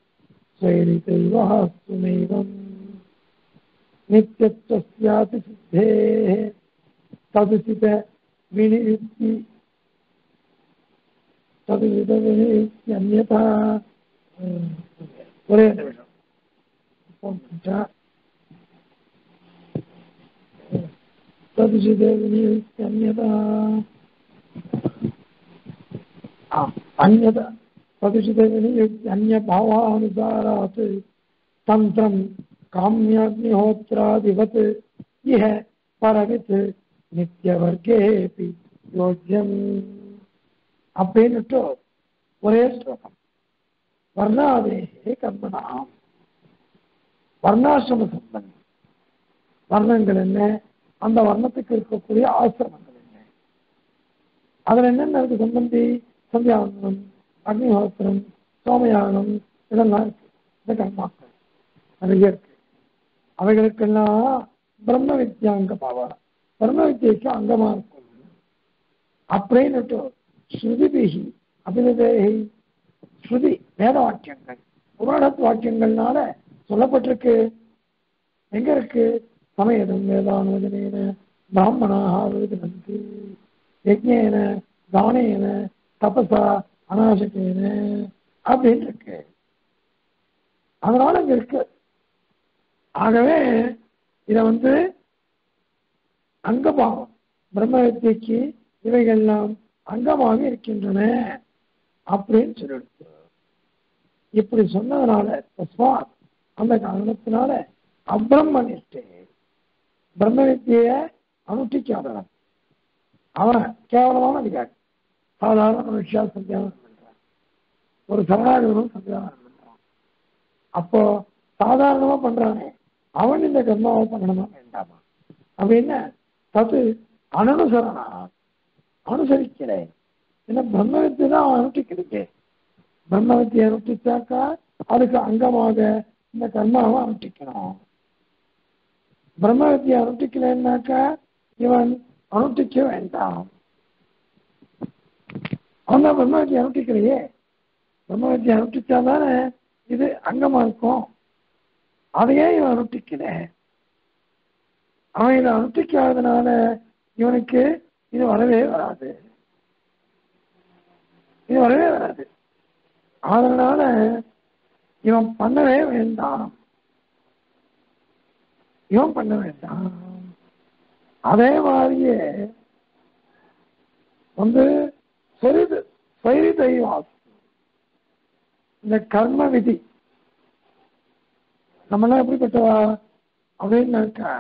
स्वैरितैवास्तुनैवम् नित्यत्वस्यापि सिद्धेः तदुचित विनियुक्ति तदुचित विनियुक्त्यन्यथा ஒரே நிமிஷம் तदुचित विनियुक्त्यन्यथा अन्यथा अन्यभावानुसारात् तन्त्रं काम्याग्निहोत्रादिवत् इह परवित् நித்தியவர்க்கேபி யோஜ்யம் அப்படின்னுட்டு ஒரே ஸ்லோகம் வர்ணாதேகே கர்மனாம் வர்ணாசிரம சம்பந்தம் வர்ணங்கள் என்ன அந்த வர்ணத்துக்கு இருக்கக்கூடிய ஆசிரமங்கள் என்ன அதுல என்னென்ன இருக்கு சம்பந்தி சந்தியாவந்தனம் அக்னிஹோத்திரம் சோமயானம் இதெல்லாம் இருக்கு இந்த கர்மாக்கள் நிறைய இருக்கு அவைகளுக்கெல்லாம் பிரம்ம வித்யாங்க பாவா பிரம்ம வித்தியைக்கு அங்கமா இருக்கும் அப்படின்னுட்டு ஸ்ருதிபிகி அபிநதேகி ஸ்ருதி வேத வாக்கியங்கள் புராணத்து வாக்கியங்கள்னால சொல்லப்பட்டிருக்கு எங்க இருக்கு சமயதம் வேதானுவதனேன பிராமணாக விருதுனந்தி யஜ்ஞேன தானேன தபசா அனாசகேன அப்படின்னு இருக்கு அதனால இங்க இருக்கு ஆகவே இத வந்து அங்கபாவம் பிரம்ம வித்தியக்கு இவைகள்லாம் அங்கமாக இருக்கின்றன அப்படின்னு சொல்லிடுச்சு இப்படி சொன்னதுனால தஸ்மாத் அந்த காரணத்தினால அப்பிரம்ம நிஷ்டே பிரம்ம வித்திய அனுஷ்டிக்காதவன் அவன் கேவலமான அதிகாரி சாதாரண மனுஷா சந்தியானம் பண்றான் ஒரு சரணாகதனும் சந்தியானம் பண்றான் அப்போ சாதாரணமா பண்றானே அவன் இந்த கர்மாவை பண்ணணுமா வேண்டாமா அப்படின்னு தது அனனுசரணா அனுசரிக்கிறேன் ஏன்னா பிரம்மவித்தை தான் அவன் அனுஷ்டிக்கிறதுக்கு பிரம்மவித்தை அனுஷ்டிச்சாக்கா அதுக்கு அங்கமாக இந்த கர்மாவை அனுஷ்டிக்கணும் பிரம்மவித்தியை அனுஷ்டிக்கலைன்னாக்கா இவன் அனுஷ்டிக்க வேண்டாம் அவன் தான் பிரம்மவித்தியை அனுஷ்டிக்கலையே பிரம்மவித்தியை அனுஷ்டிச்சா தானே இது அங்கமா இருக்கும் அதையே இவன் அனுஷ்டிக்கல அவன் இதை அனுஷ்டிக்காதனால இவனுக்கு இது வரவே வராது இது வரவே வராது அதனால இவன் பண்ணவே வேண்டாம் இவன் பண்ண வேண்டாம் அதே மாதிரியே வந்து சரிது சரி தெய்வாஸ் இந்த கர்ம விதி நம்மளாம் எப்படிப்பட்டவா அப்படின்னாக்கா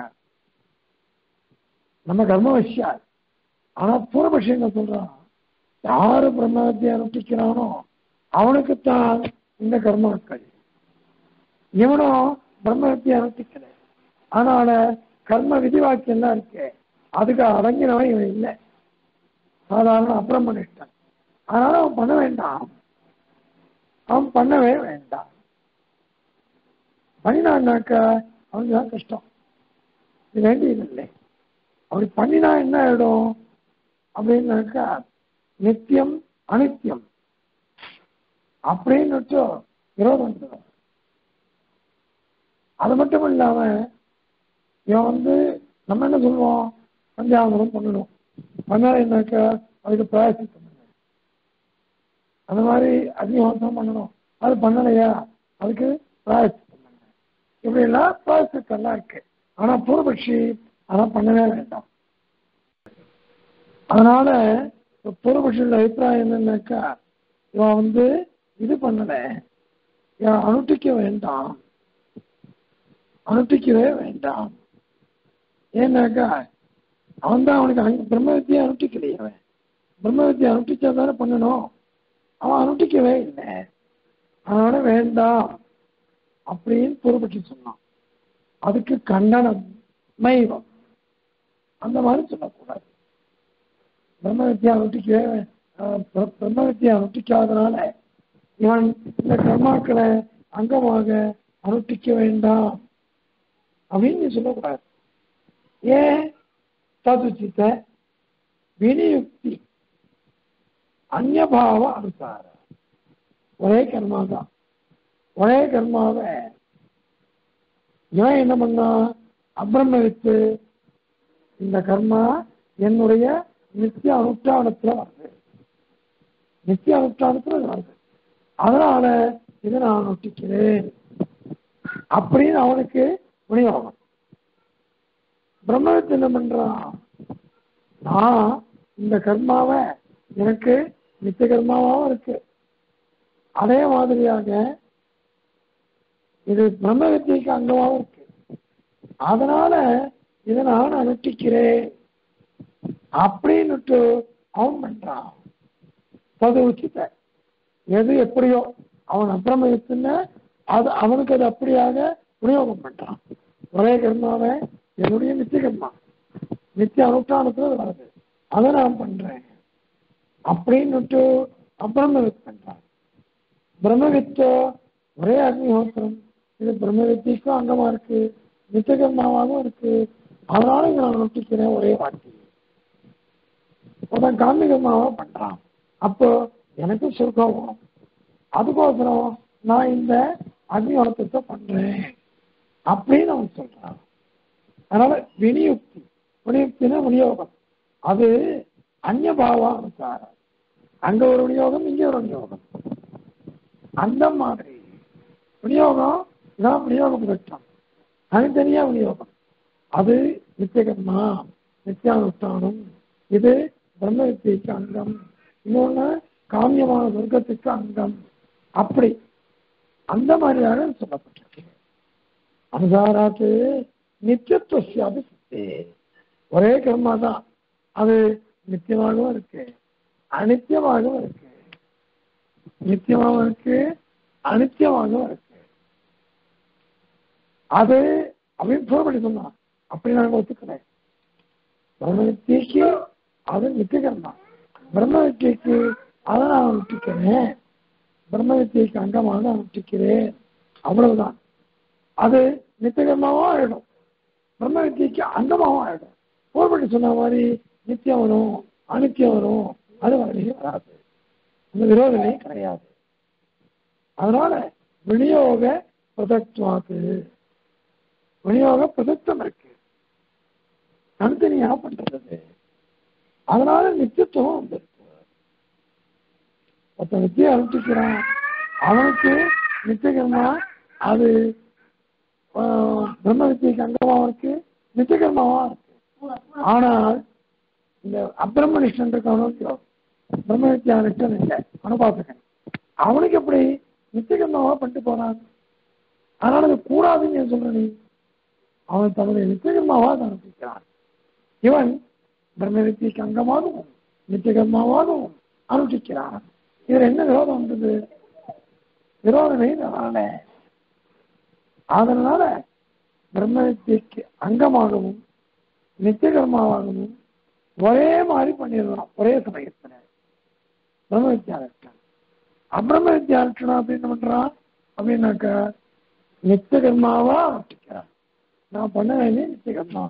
நம்ம கர்ம விஷயா ஆனா பூர்வபட்சி என்ன சொல்றான் யாரு பிரம்மத்தை அனுஷ்டிக்கிறானோ அவனுக்குத்தான் இந்த கர்மாக்கள் இவனும் பிரம்மத்தை அனுஷ்டிக்கல அதனால கர்ம விதி வாக்கியம் தான் இருக்கு அதுக்கு அடங்கினவன் இவன் இல்லை சாதாரண அப்பிரமணிஷ்டன் அதனால அவன் பண்ண வேண்டாம் அவன் பண்ணவே வேண்டாம் பண்ணினான்னாக்கா அவனுக்கு தான் கஷ்டம் இது வேண்டியதில்லை அப்படி பண்ணினா என்ன ஆயிடும் அப்படின்னாக்கா நித்தியம் அனித்தியம் அப்படின்னு விரோதம் வந்துடும் அது மட்டும் இல்லாம இவன் வந்து நம்ம என்ன சொல்லுவோம் பஞ்சாபனம் பண்ணணும் பண்ணா என்னக்கா அதுக்கு பிராயசித்தம் பண்ணணும் அந்த மாதிரி அக்னிஹோத்திரம் பண்ணணும் அது பண்ணலையா அதுக்கு பிராயசித்தம் பண்ணணும் இப்படி எல்லாம் பிராயசித்தம் இருக்கு ஆனா பூர்வபக்ஷி அதான் பண்ணவே வேண்டாம் அதனால பூர்வபட்சியோட அபிப்பிராயம் என்னன்னாக்கா இவன் வந்து இது பண்ணல இவன் அனுஷ்டிக்க வேண்டாம் அனுஷ்டிக்கவே வேண்டாம் ஏன்னாக்கா அவன் தான் அவனுக்கு அங்க பிரம்ம வித்தியை அனுஷ்டிக்கலையே அவன் பிரம்ம வித்தியை அனுஷ்டிச்சா தானே பண்ணணும் அவன் அனுஷ்டிக்கவே இல்லை அதனால வேண்டாம் அப்படின்னு பூர்வபட்சி சொன்னான் அதுக்கு கண்டனம் மைவம் அந்த மாதிரி சொல்லக்கூடாது பிரம்ம வித்தியா அனுஷ்டிக்கவே அஹ், பிர- பிரம்ம வித்தியா அனுஷ்டிக்காதனால இவன் இந்த கர்மாக்களை அங்கமாக அனுஷ்டிக்க வேண்டாம் அப்படின்னு நீ சொல்லக்கூடாது ஏன் ததுச்சித்த வினியுக்தி அந்நபாவ அனுசார ஒரே கர்மா தான் ஒரே கர்மாவை இவன் என்ன பண்ணா அப்ரம்ம வித்து இந்த கர்மா என்னுடைய நித்திய அனுஷ்டானத்துல வருது நித்திய அனுஷ்டானத்துல இது வருது அதனால இதை நான் அனுஷ்டிக்கிறேன் அப்படின்னு அவனுக்கு விநியோகம் பிரம்மவித்து என்ன பண்றான் நான் இந்த கர்மாவை எனக்கு நித்திய கர்மாவாகவும் இருக்கு அதே மாதிரியாக இது பிரம்ம வித்தியைக்கு அங்கமாகவும் இருக்கு அதனால இதை நான் அனுஷ்டிக்கிறேன் அப்படின்னுட்டு அவன் பண்றான் தது உச்சித்த எது எப்படியோ அவன் அப்புறம வித்துன்னு அது அவனுக்கு அது அப்படியாக விநியோகம் பண்றான் ஒரே கர்மாவை என்னுடைய நித்திய கர்மா நித்திய அனுஷ்டானத்துல அது வருது அதை நான் பண்றேன் அப்படின்னுட்டு அப்பிரமவித் பண்றான் பிரம்மவித்தோ ஒரே அக்னிஹோத்திரம் இது பிரம்மவித்திக்கும் அங்கமா இருக்கு நித்திய கர்மாவாகவும் இருக்கு அதனால இங்க நான் நொட்டிக்கிறேன் ஒரே வாட்டி ஒருத்தன் காமிகமாவா பண்றான் அப்போ எனக்கு சுருக்கம் வரும் அதுக்கோசரம் நான் இந்த அக்னிஹோத்திரத்தை பண்றேன் அப்படின்னு அவன் சொல்றான் அதனால வினியுக்தி வினியுக்தினா விநியோகம் அது அந்நியபாவா அனுசாரம் அங்க ஒரு விநியோகம் இங்க ஒரு விநியோகம் அந்த மாதிரி விநியோகம் இதான் விநியோக பிரச்சனம் தனித்தனியா விநியோகம் அது நித்தியகர்மா நித்தியானுஷ்டானம் இது பிரம்ம வித்தியைக்கு அங்கம் இன்னொன்னு காமியமான சொர்க்கத்துக்கு அங்கம் அப்படி அந்த மாதிரியாக சொல்லப்பட்டிருக்கு அனுசாராத்து நித்தியத்துவசியாபி சித்தே ஒரே கர்மா தான் அது நித்தியமாகவும் இருக்கு அனித்தியமாகவும் இருக்கு நித்தியமாகவும் இருக்கு அனித்தியமாகவும் இருக்கு அது அப்படின்னு சொல்லப்படி சொன்னான் அப்படி நாங்கள் ஒத்துக்கிறேன் பிரம்ம வித்தியைக்கு அது நித்தியகர்மா பிரம்ம வித்தியைக்கு அதை நான் விட்டுக்கிறேன் பிரம்ம வித்தியைக்கு அங்கமாக நான் விட்டுக்கிறேன் அவ்வளவுதான் அது நித்தியகர்மாவும் ஆயிடும் பிரம்ம வித்தியைக்கு அங்கமாகவும் ஆயிடும் போர்பட்டி சொன்ன மாதிரி நித்தியம் வரும் அனித்தியம் வரும் அது வரவே வராது அந்த விரோதமே கிடையாது அதனால விநியோக பிரதக்துவாக்கு விநியோக பிரதக்தம் இருக்கு தனித்தனியா பண்றது அதனால நித்தியத்துவம் வந்திருக்கு ஒருத்தன் வித்தியை அனுப்பிக்கிறான் அவனுக்கு நித்தியகர்மா அது ஆஹ், பிரம்ம வித்தியைக்கு அங்கமாவும் இருக்கு நித்தியகர்மாவா இருக்கு ஆனால் இந்த அப்பிரமணிஷ்டன் இருக்கவனுக்கு பிரம்ம வித்யா நிஷ்டன் இல்லை அனுபாசகன் அவனுக்கு எப்படி நித்தியகர்மாவா பண்ணிட்டு போனான் அதனால அது கூடாதுன்னு ஏன் சொல்ற நீ அவன் தன்னுடைய நித்தியகர்மாவா அதை அனுப்பிக்கிறான் இவன் பிரம்ம வித்தியைக்கு அங்கமாகவும் நித்தியகர்மாவாகவும் அனுஷ்டிக்கிறான் இதுல என்ன விரோதம் வந்தது விரோதமே அதனால அதனால பிரம்ம வித்தியைக்கு அங்கமாகவும் நித்தியகர்மாவாகவும் ஒரே மாதிரி பண்ணிடலாம் ஒரே சமயத்துல பிரம்ம வித்யாலட்சணம் அப்பிரம வித்யாலட்சணம் அப்படின்னு என்ன பண்றான் அப்படின்னாக்கா நித்தியகர்மாவா அனுஷ்டிக்கிறான் நான் பண்ண வேண்டிய நித்தியகர்மா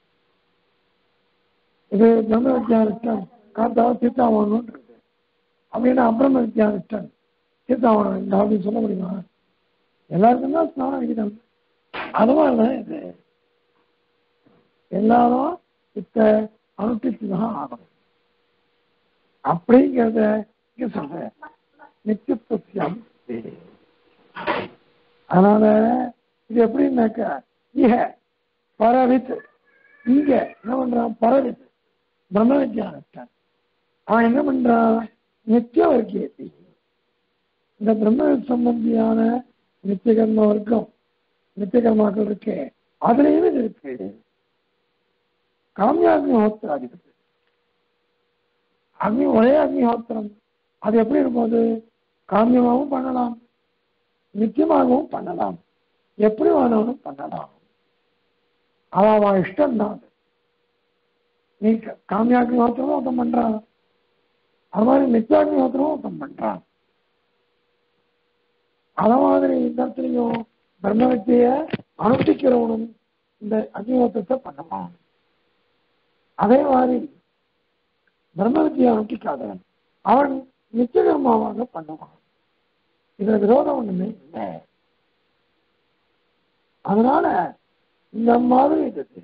இது பிரம்ம வித்யாலட்சம் காத்தா சீத்தாவணும் இருக்கு அப்படின்னா அப்பிரம வித்யாலட்சம் சீத்தாவனம் இந்த அப்படின்னு சொல்ல முடியுமா எல்லாருக்கும் தான் ஸ்நானம் விகிதம் அது மாதிரி தான் இது எல்லாரும் இத்த அனுஷ்டிச்சு தான் ஆகணும் அப்படிங்கிறத இங்க சொல்றேன் நித்தியத்துவம் அதனால இது எப்படின்னாக்கா இக பரவித் இங்க என்ன பண்றான் பரவித் பிரம்ம வித்யானத்தான் அவன் என்ன பண்றான் நித்திய வர்க்கியத்தை இந்த பிரம்ம சம்பந்தியான நித்திய கர்ம வர்க்கம் நித்திய கர்மாக்கள் இருக்கு அதுலயும் இது இருக்கு காமியாக்னிஹோத்திராதிபதி அக்னி ஒரே அக்னிஹோத்திரம் அது எப்படி இருக்கும் அது காமியமாகவும் பண்ணலாம் நித்தியமாகவும் பண்ணலாம் எப்படி வேணாலும் பண்ணலாம் அவன் அவன் இஷ்டம் தான் அது நீ காமியாக்னிஹோத்திரமும் ஒருத்தன் பண்றான் அது மாதிரி நித்தியாக்னிஹோத்திரமும் ஒருத்தன் பண்றான் அத மாதிரி இந்த இடத்துலையும் பிரம்ம வித்திய அனுஷ்டிக்கிறவனும் இந்த அக்னிஹோத்திரத்தை பண்ணலாம் அதே மாதிரி பிரம்ம வித்தியை அனுஷ்டிக்காதவன் அவன் நித்தியகர்மாவாக பண்ணுவான் இதுல விரோதம் ஒண்ணுமே இல்லை அதனால இந்த மாதிரி இருக்குது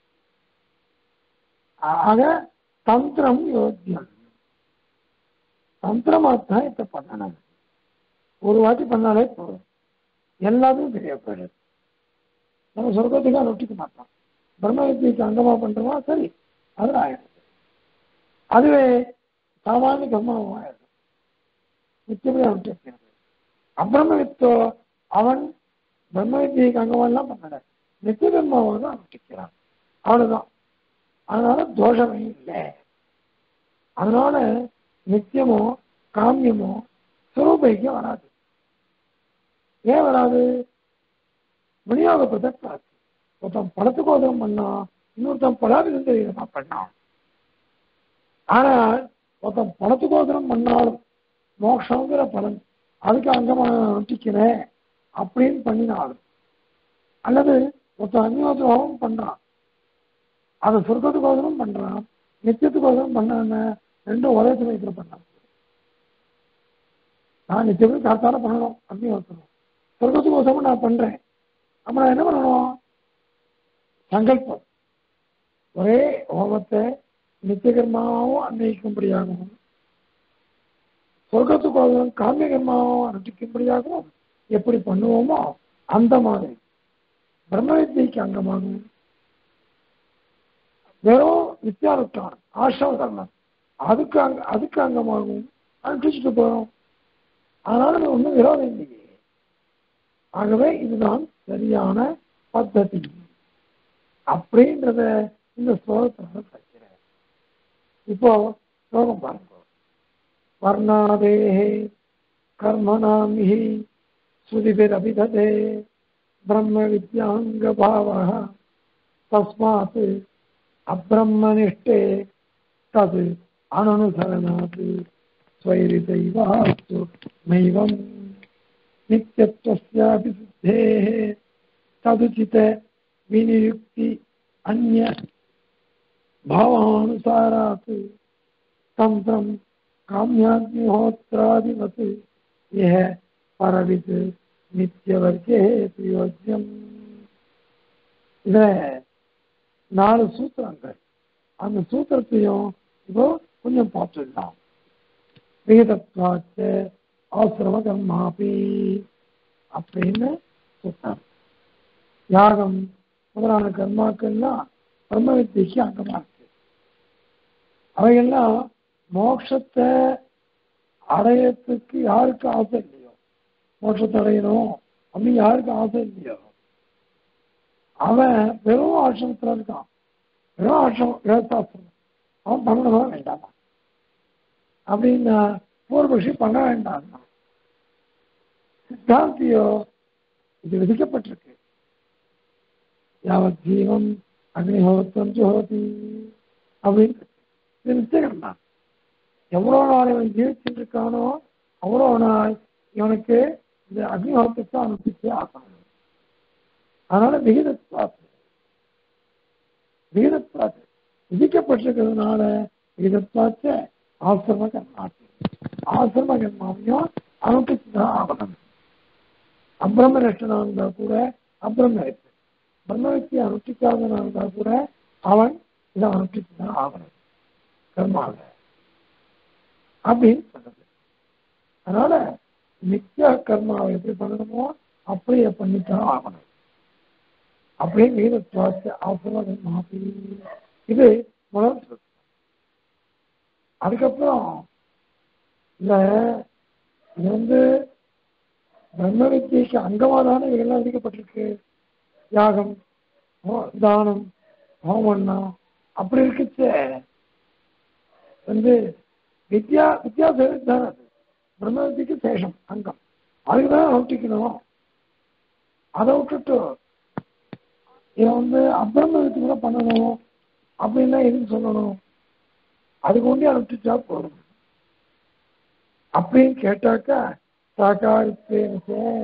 ஆக தந்திரம் யோக்கியம் தந்திரமாத்தான் இதை பண்ணணும் ஒரு வாட்டி பண்ணாலே போதும் எல்லாத்தையும் தெரிய போயிடுது நம்ம சொர்க்கத்துக்கு அனுஷ்டிக்க மாட்டோம் பிரம்ம வித்தியக்கு அங்கமா பண்றோமா சரி அது ஆயிடுது அதுவே சாமானிய கர்மாவும் ஆயிடுது நிச்சயமே அனுஷ்டிக்கிறது அப்பிரம வித்தோ அவன் பிரம்ம வித்தியக்கு அங்கமெல்லாம் பண்ணல நித்திய கர்மாவாக அனுஷ்டிக்கிறான் அவ்வளவுதான் அதனால தோஷமே இல்லை அதனால நித்தியமோ காமியமோ சுரூபைக்கு வராது ஏன் வராது விநியோக பிரதக்காது ஒருத்தன் படத்துக்கோதரம் பண்ணா இன்னொருத்தன் பலாபிசந்தரீரமா பண்ணான் ஆனால் ஒருத்தன் பணத்துக்கோசரம் பண்ணாலும் மோட்சங்கிற பலன் அதுக்கு அங்கமாக நொட்டிக்கிறேன் அப்படின்னு பண்ணினாலும் அல்லது ஒருத்தன் அந்நியோசமாகவும் பண்றான் அதை சொர்க்கத்துக்கோசரம் பண்றான் நித்தியத்துக்கோசரம் பண்ணான ரெண்டும் ஒரே சமயத்தில் பண்ணான் நான் நிச்சயமே காத்தால பண்ணணும் அக்னிஹோத்திரம் சொர்க்கத்துக்கோசரம் நான் பண்றேன் அப்ப நான் என்ன பண்ணணும் சங்கல்பம் ஒரே ஹோமத்தை நித்தியகர்மாவும் அன்வயிக்கும்படியாகவும் சொர்க்கத்துக்கோசரம் காமிய கர்மாவும் அனுஷ்டிக்கும்படியாகவும் எப்படி பண்ணுவோமோ அந்த மாதிரி பிரம்ம வித்தியைக்கு அங்கமாகவும் வெறும் வித்தியானுஷ்டானம் ஆசிரம கர்மம் அதுக்கு அங்க அதுக்கு அங்கமாகவும் அனுஷ்டிச்சுட்டு போறோம் அதனால அது ஒன்றும் விரோதம் இல்லையே ஆகவே இதுதான் சரியான பத்ததி அப்படின்றத இந்த ஸ்லோகத்தினால படிக்கிறேன் இப்போ ஸ்லோகம் பாருங்க வர்ணாதேஹே கர்மணாமிஹி ஸ்ருதிபிரபிததே பிரம்ம வித்யாங்க பாவः தஸ்மாத் அப்ரம்மனிஷ்டே தது அனனுசரணாத் स्वैरितैवास्तु नैवम् नित्यत्वस्यापि सिद्धेः तदुचित विनियुक्ति अन्य भावानुसारात् तन्त्रं काम्याग्निहोत्रादिवत् यः परवित् நித்தியவர்க்கே பிரயோஜ்யம் இத நாலு சூத்திரங்கள் அந்த சூத்திரத்தையும் இப்போ கொஞ்சம் பார்த்துடலாம் விகிதத்வாச்ச ஆசிரம கர்மாபி அப்படின்னு சொல்றாங்க யாகம் முதலான கர்மாக்கள்லாம் பிரம்ம வித்தியக்கு அங்கமா இருக்கு அவையெல்லாம் மோட்சத்தை அடையத்துக்கு யாருக்கு ஆசை இல்லையோ மோட்சத்தை அடையணும் அப்படின்னு யாருக்கு ஆசை இல்லையோ அவன் வெறும் ஆசிரமத்தில் இருக்கான் வெறும் ஆசிரமம் கிரகஸ்தாசிரமம் அவன் பண்ணணுமா வேண்டாமா அப்படின்னா பூர்வபக்ஷி பண்ண வேண்டாம் சித்தாந்தியோ இது விதிக்கப்பட்டிருக்கு யாவத் ஜீவம் அக்னிஹோத்திரம் ஜோதி அப்படின்னு இது நிச்சயம் தான் எவ்வளோ நாள் இவன் ஜீவிச்சுட்டு இருக்கானோ அவ்வளோ நாள் இவனுக்கு இந்த அக்னிஹோத்திரத்தை அனுப்பிச்சே ஆகணும் அதனால விகிதத்வாத்து விகிதத்வாத்து விதிக்கப்பட்டிருக்கிறதுனால விகிதத்வாச்ச ஆசிரம கர்மாத்தி ஆசிரம கர்மாவையும் அனுப்பிச்சுதான் ஆகணும் அப்பிரமரஷ்டனா இருந்தா கூட அப்பிரமரித்து பிரம்மவித்தி அனுஷ்டிக்காதனா இருந்தா கூட அவன் இதை அனுஷ்டிச்சுதான் ஆகணும் கர்மாவை அப்படின்னு சொல்றது அதனால நித்திய கர்மாவை எப்படி பண்ணணுமோ அப்படியே பண்ணித்தான் ஆகணும் அப்படியே மீத சுவாச ஆசிரம கர்மாபி இது முதல் சொல்றது அதுக்கப்புறம் இந்த இது வந்து பிரம்ம வித்தியைக்கு அங்கமாக தானே இதெல்லாம் விதிக்கப்பட்டிருக்கு யாகம் ஹோ- தானம் ஹோமன்னா அப்படி இருக்குச்சே வந்து வித்யா வித்யா சேஷம் தானே அது பிரம்ம வித்தியக்கு சேஷம் அங்கம் அதுக்கு தான் அனுஷ்டிக்கணும் அதை விட்டுட்டு இதை வந்து அப்பிரம வித்தியை பண்ணணும் அப்படின்னா எதுக்கு சொல்லணும் அதுக்கு ஒண்டி அனுப்பிச்சா போதும் அப்படின்னு கேட்டாக்கா சகாரித்தேன்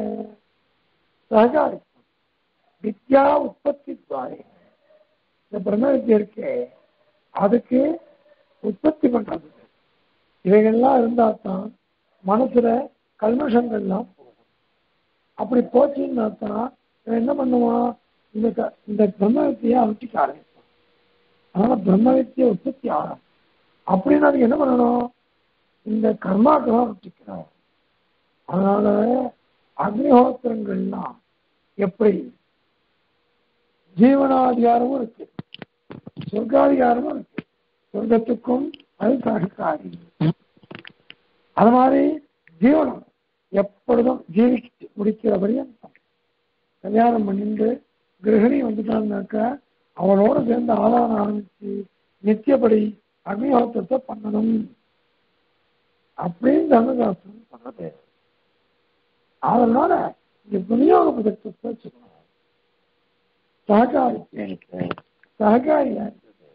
சகாரி வித்யா உற்பத்தி துவாரே இந்த பிரம்ம வித்யா இருக்கே அதுக்கு உற்பத்தி பண்றது இவைகள்லாம் இருந்தா தான் மனசுல கல்மஷங்கள்லாம் போகும் அப்படி போச்சுன்னா தான் இவன் என்ன பண்ணுவான் இந்த க- இந்த பிரம்ம வித்தியை அனுஷ்டிக்க ஆரம்பிப்பான் அதனால பிரம்ம வித்தியை உற்பத்தி ஆகும் அப்படின்னு அதுக்கு என்ன பண்ணணும் இந்த கர்மாக்களை அனுஷ்டிக்கணும் அதனால அக்னிஹோத்திரங்கள்லாம் எப்படி ஜீவனாதிகாரமும் இருக்கு சொர்க்காதிகாரமும் இருக்கு சொர்க்கத்துக்கும் அது சகக்காரி அது மாதிரி ஜீவனம் எப்பொழுதும் ஜீவிச்சு முடிக்கிற பரியந்தம் கல்யாணம் பண்ணிட்டு கிரகிணி வந்துட்டான்னாக்கா அவளோட சேர்ந்து ஆதாரம் ஆரம்பிச்சு நித்தியப்படி அக்னிஹோத்திரத்தை பண்ணணும் அப்படின்னு தர்மசாஸ்திரம் சொல்றது அதனால இந்த விநியோக பதக்கத்தை வச்சுக்கணும் சககாரி எனக்கு சககாரியா இருந்தது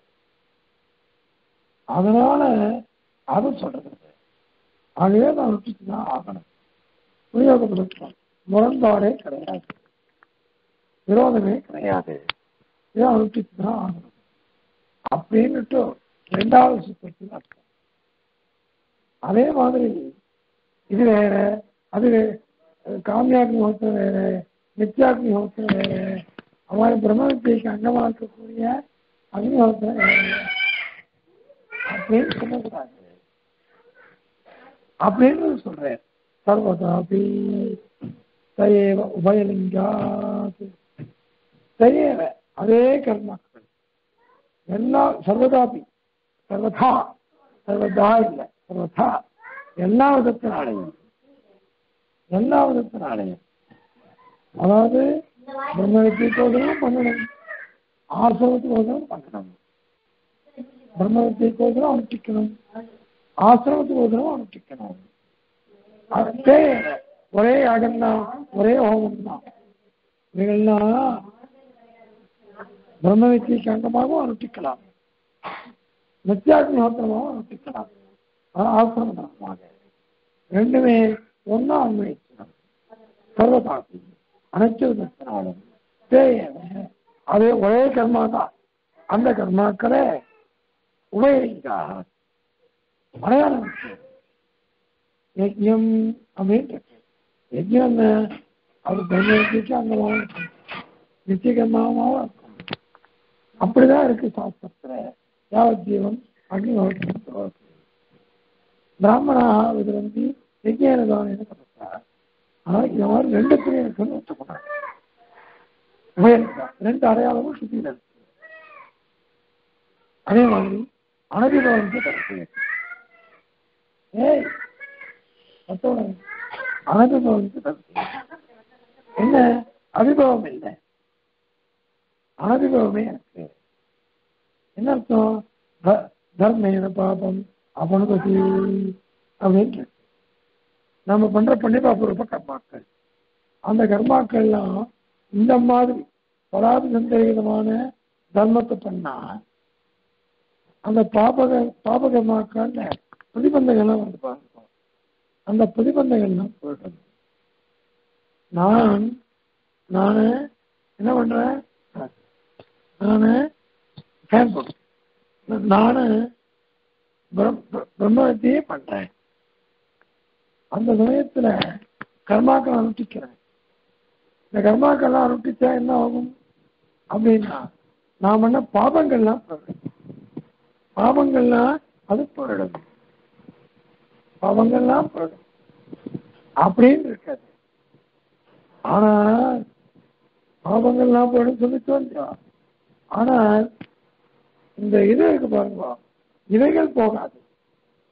அதனால அது சொல்றது ஆகவே நான் விட்டுட்டு தான் ஆகணும் விநியோக பதக்கம் முரண்பாடே கிடையாது விரோதமே கிடையாது இதை அனுப்பிச்சு தான் ஆகணும் அப்படின்னுட்டு ரெண்டாவது சுத்தத்தில் அர்த்தம் அதே மாதிரி இது வேற அது வே- காமியாக்னி ஹோத்திரம் வேற நித்யாக்னி ஹோத்திரம் வேற அவ்வாறு பிரம்ம வித்தியைக்கு அங்கமாக இருக்கக்கூடிய அக்னி ஹோத்திரம் வேற அப்படின்னு சொல்லக்கூடாது அப்படின்னு சொல்றேன் சர்வதாபி தயேவ உபயலிங்காத் தயேவ அதே கர்மாக்கள் எல்லா சர்வதாபி சர்வதா சர்வதா இல்லை சர்வதா எல்லா விதத்தினாலையும் எல்லா விதத்தினாலையும் அதாவது பிரம்ம வித்தியக்கோசரம் பண்ணணும் ஆசிரமத்துக்கோசரம் பண்ணணும் பிரம்ம வித்தியக்கோசரம் அனுஷ்டிக்கணும் ஆசிரமத்துக்கோசரம் அனுஷ்டிக்கணும் அதே ஒரே யாகம் தான் ஒரே ஹோமம் தான் இவைகள்லாம் பிரம்ம வித்தியக்கு அங்கமாகவும் அனுஷ்டிக்கலாம் நித்யாக்னி ஹோத்திரமாகவும் அனுஷ்டிக்கலாம் அது ஆசிரம தர்மமாக ரெண்டுமே ஒன்றா அன்வயிக்கணும் சர்வதாசி அனைத்து விதத்தினாலும் தேவை அதே ஒரே கர்மா தான் அந்த கர்மாக்களை உபயோகிக்கா மலையாளம் இருக்கு. யஜ்யம் அப்படின்னு இருக்கு யஜ்யம் என்ன அது பிரம்மத்துக்கு அங்கமாக இருக்கும் நிச்சயகர்மாவும் இருக்கும் அப்படிதான் இருக்கு சாஸ்திரத்துல யாவத் ஜீவன் அக்னிஹோத்திரம் பிராமணாக விதிரந்தி யஜ்யனதான கருத்தார் ஆனால் இந்த மாதிரி ரெண்டுத்துலையும் இருக்குன்னு ஒத்துக்கூடாது உபயோகிக்கலாம் ரெண்டு அடையாளமும் சுத்தியில் இருக்கு அதே மாதிரி அனதிபவனுக்கு கருத்து ஏய் மத்தவன அனதிபவனுக்கு கருத்து என்ன அபிபவம் இல்லை அனதிபவமே எனக்கு என்ன அர்த்தம் த- தர்மேன பாபம் அபனுபதி அப்படின்னு இருக்கு. நம்ம பண்ற புண்ணியபாபூர்வ கர்மாக்கள் அந்த கர்மாக்கள்லாம் இந்த மாதிரி பலாதி சந்தேகமான தர்மத்தை பண்ணா அந்த பாபக பாபகர்மாக்கள்ல பிரதிபந்தங்கள்லாம் வந்து பாருங்க அந்த பிரதிபந்தங்கள்லாம் போயிடும் நான் நானு என்ன பண்றேன் நானு ஃபேன் போடுறேன் நானு பிரம்- பிரம்மத்தையே பண்றேன் அந்த சமயத்துல கர்மாக்கள் அனுஷ்டிக்கிறேன் இந்த கர்மாக்கள்லாம் அனுஷ்டிச்சா என்ன ஆகும் அப்படின்னா நான் பண்ண பாபங்கள்லாம் போயிடும் பாபங்கள்லாம் அது போயிடும் பாவங்கள்லாம் போயிடும் அப்படின்னு இருக்காது ஆனா பாவங்கள்லாம் போயிடும் சொல்லிட்டு வந்தோம் ஆனால் இந்த இது இருக்கு பாருங்க இவைகள் போகாது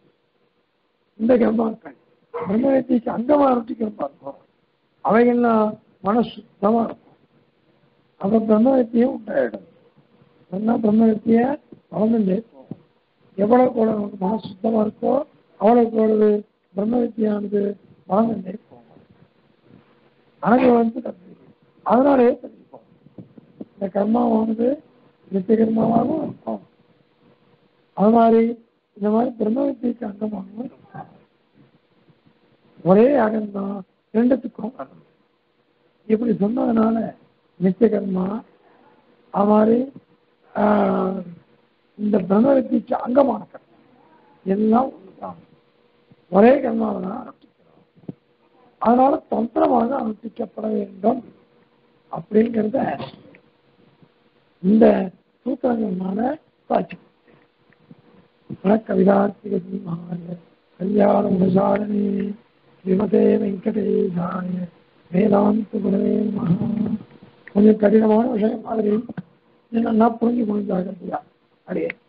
இந்த கர்மாக்கள் பிரம்மவித்திக்கு அங்கமா அனுஷ்டிக்கிறோம் பார்ப்போம் அவைகள்லாம் மனசு சுத்தமா இருக்கும் அப்ப பிரம்மவித்தியும் உண்டாயிடும் சொன்னா பிரம்மவித்திய வளர்ந்துட்டே போகும் எவ்வளவு கூட நமக்கு மனசு சுத்தமா இருக்கோ அவ்வளவுக்கு எவ்வளவு பிரம்மவித்தியானது வளர்ந்துட்டே போகும் அழகு வந்து கற்றுக்கும் அதனாலேயே தெரிஞ்சுப்போம் இந்த கர்மாவானது நித்திய கர்மாவாகவும் இருக்கும் அது மாதிரி இந்த மாதிரி பிரம்மவித்திக்கு அங்கமாகவும் இருக்கும் ஒரே அகம்தான் ரெண்டுத்துக்கும் அகம் இப்படி சொன்னதுனால நித்திய கர்மா அது மாதிரி ஆஹ், இந்த பிரம்மவித்திக்கு அங்கமான கர்மா எல்லாம் ஒன்றுதான் ஒரே கர்மாவை தான் அனுஷ்டிக்கிறோம் அதனால தந்திரமாக அனுஷ்டிக்கப்பட வேண்டும் அப்படிங்கிறத இந்த சூத்திரங்கள்னால சாட்சி கவிதார்த்திக சிம்மாய கல்யாண முசாரணி ஸ்ரீமதே வெங்கடேசாய வேதாந்த குரவே மகா கொஞ்சம் கடினமான விஷயம் மாதிரி என்னன்னா புரிஞ்சு முடிஞ்சாக அடியே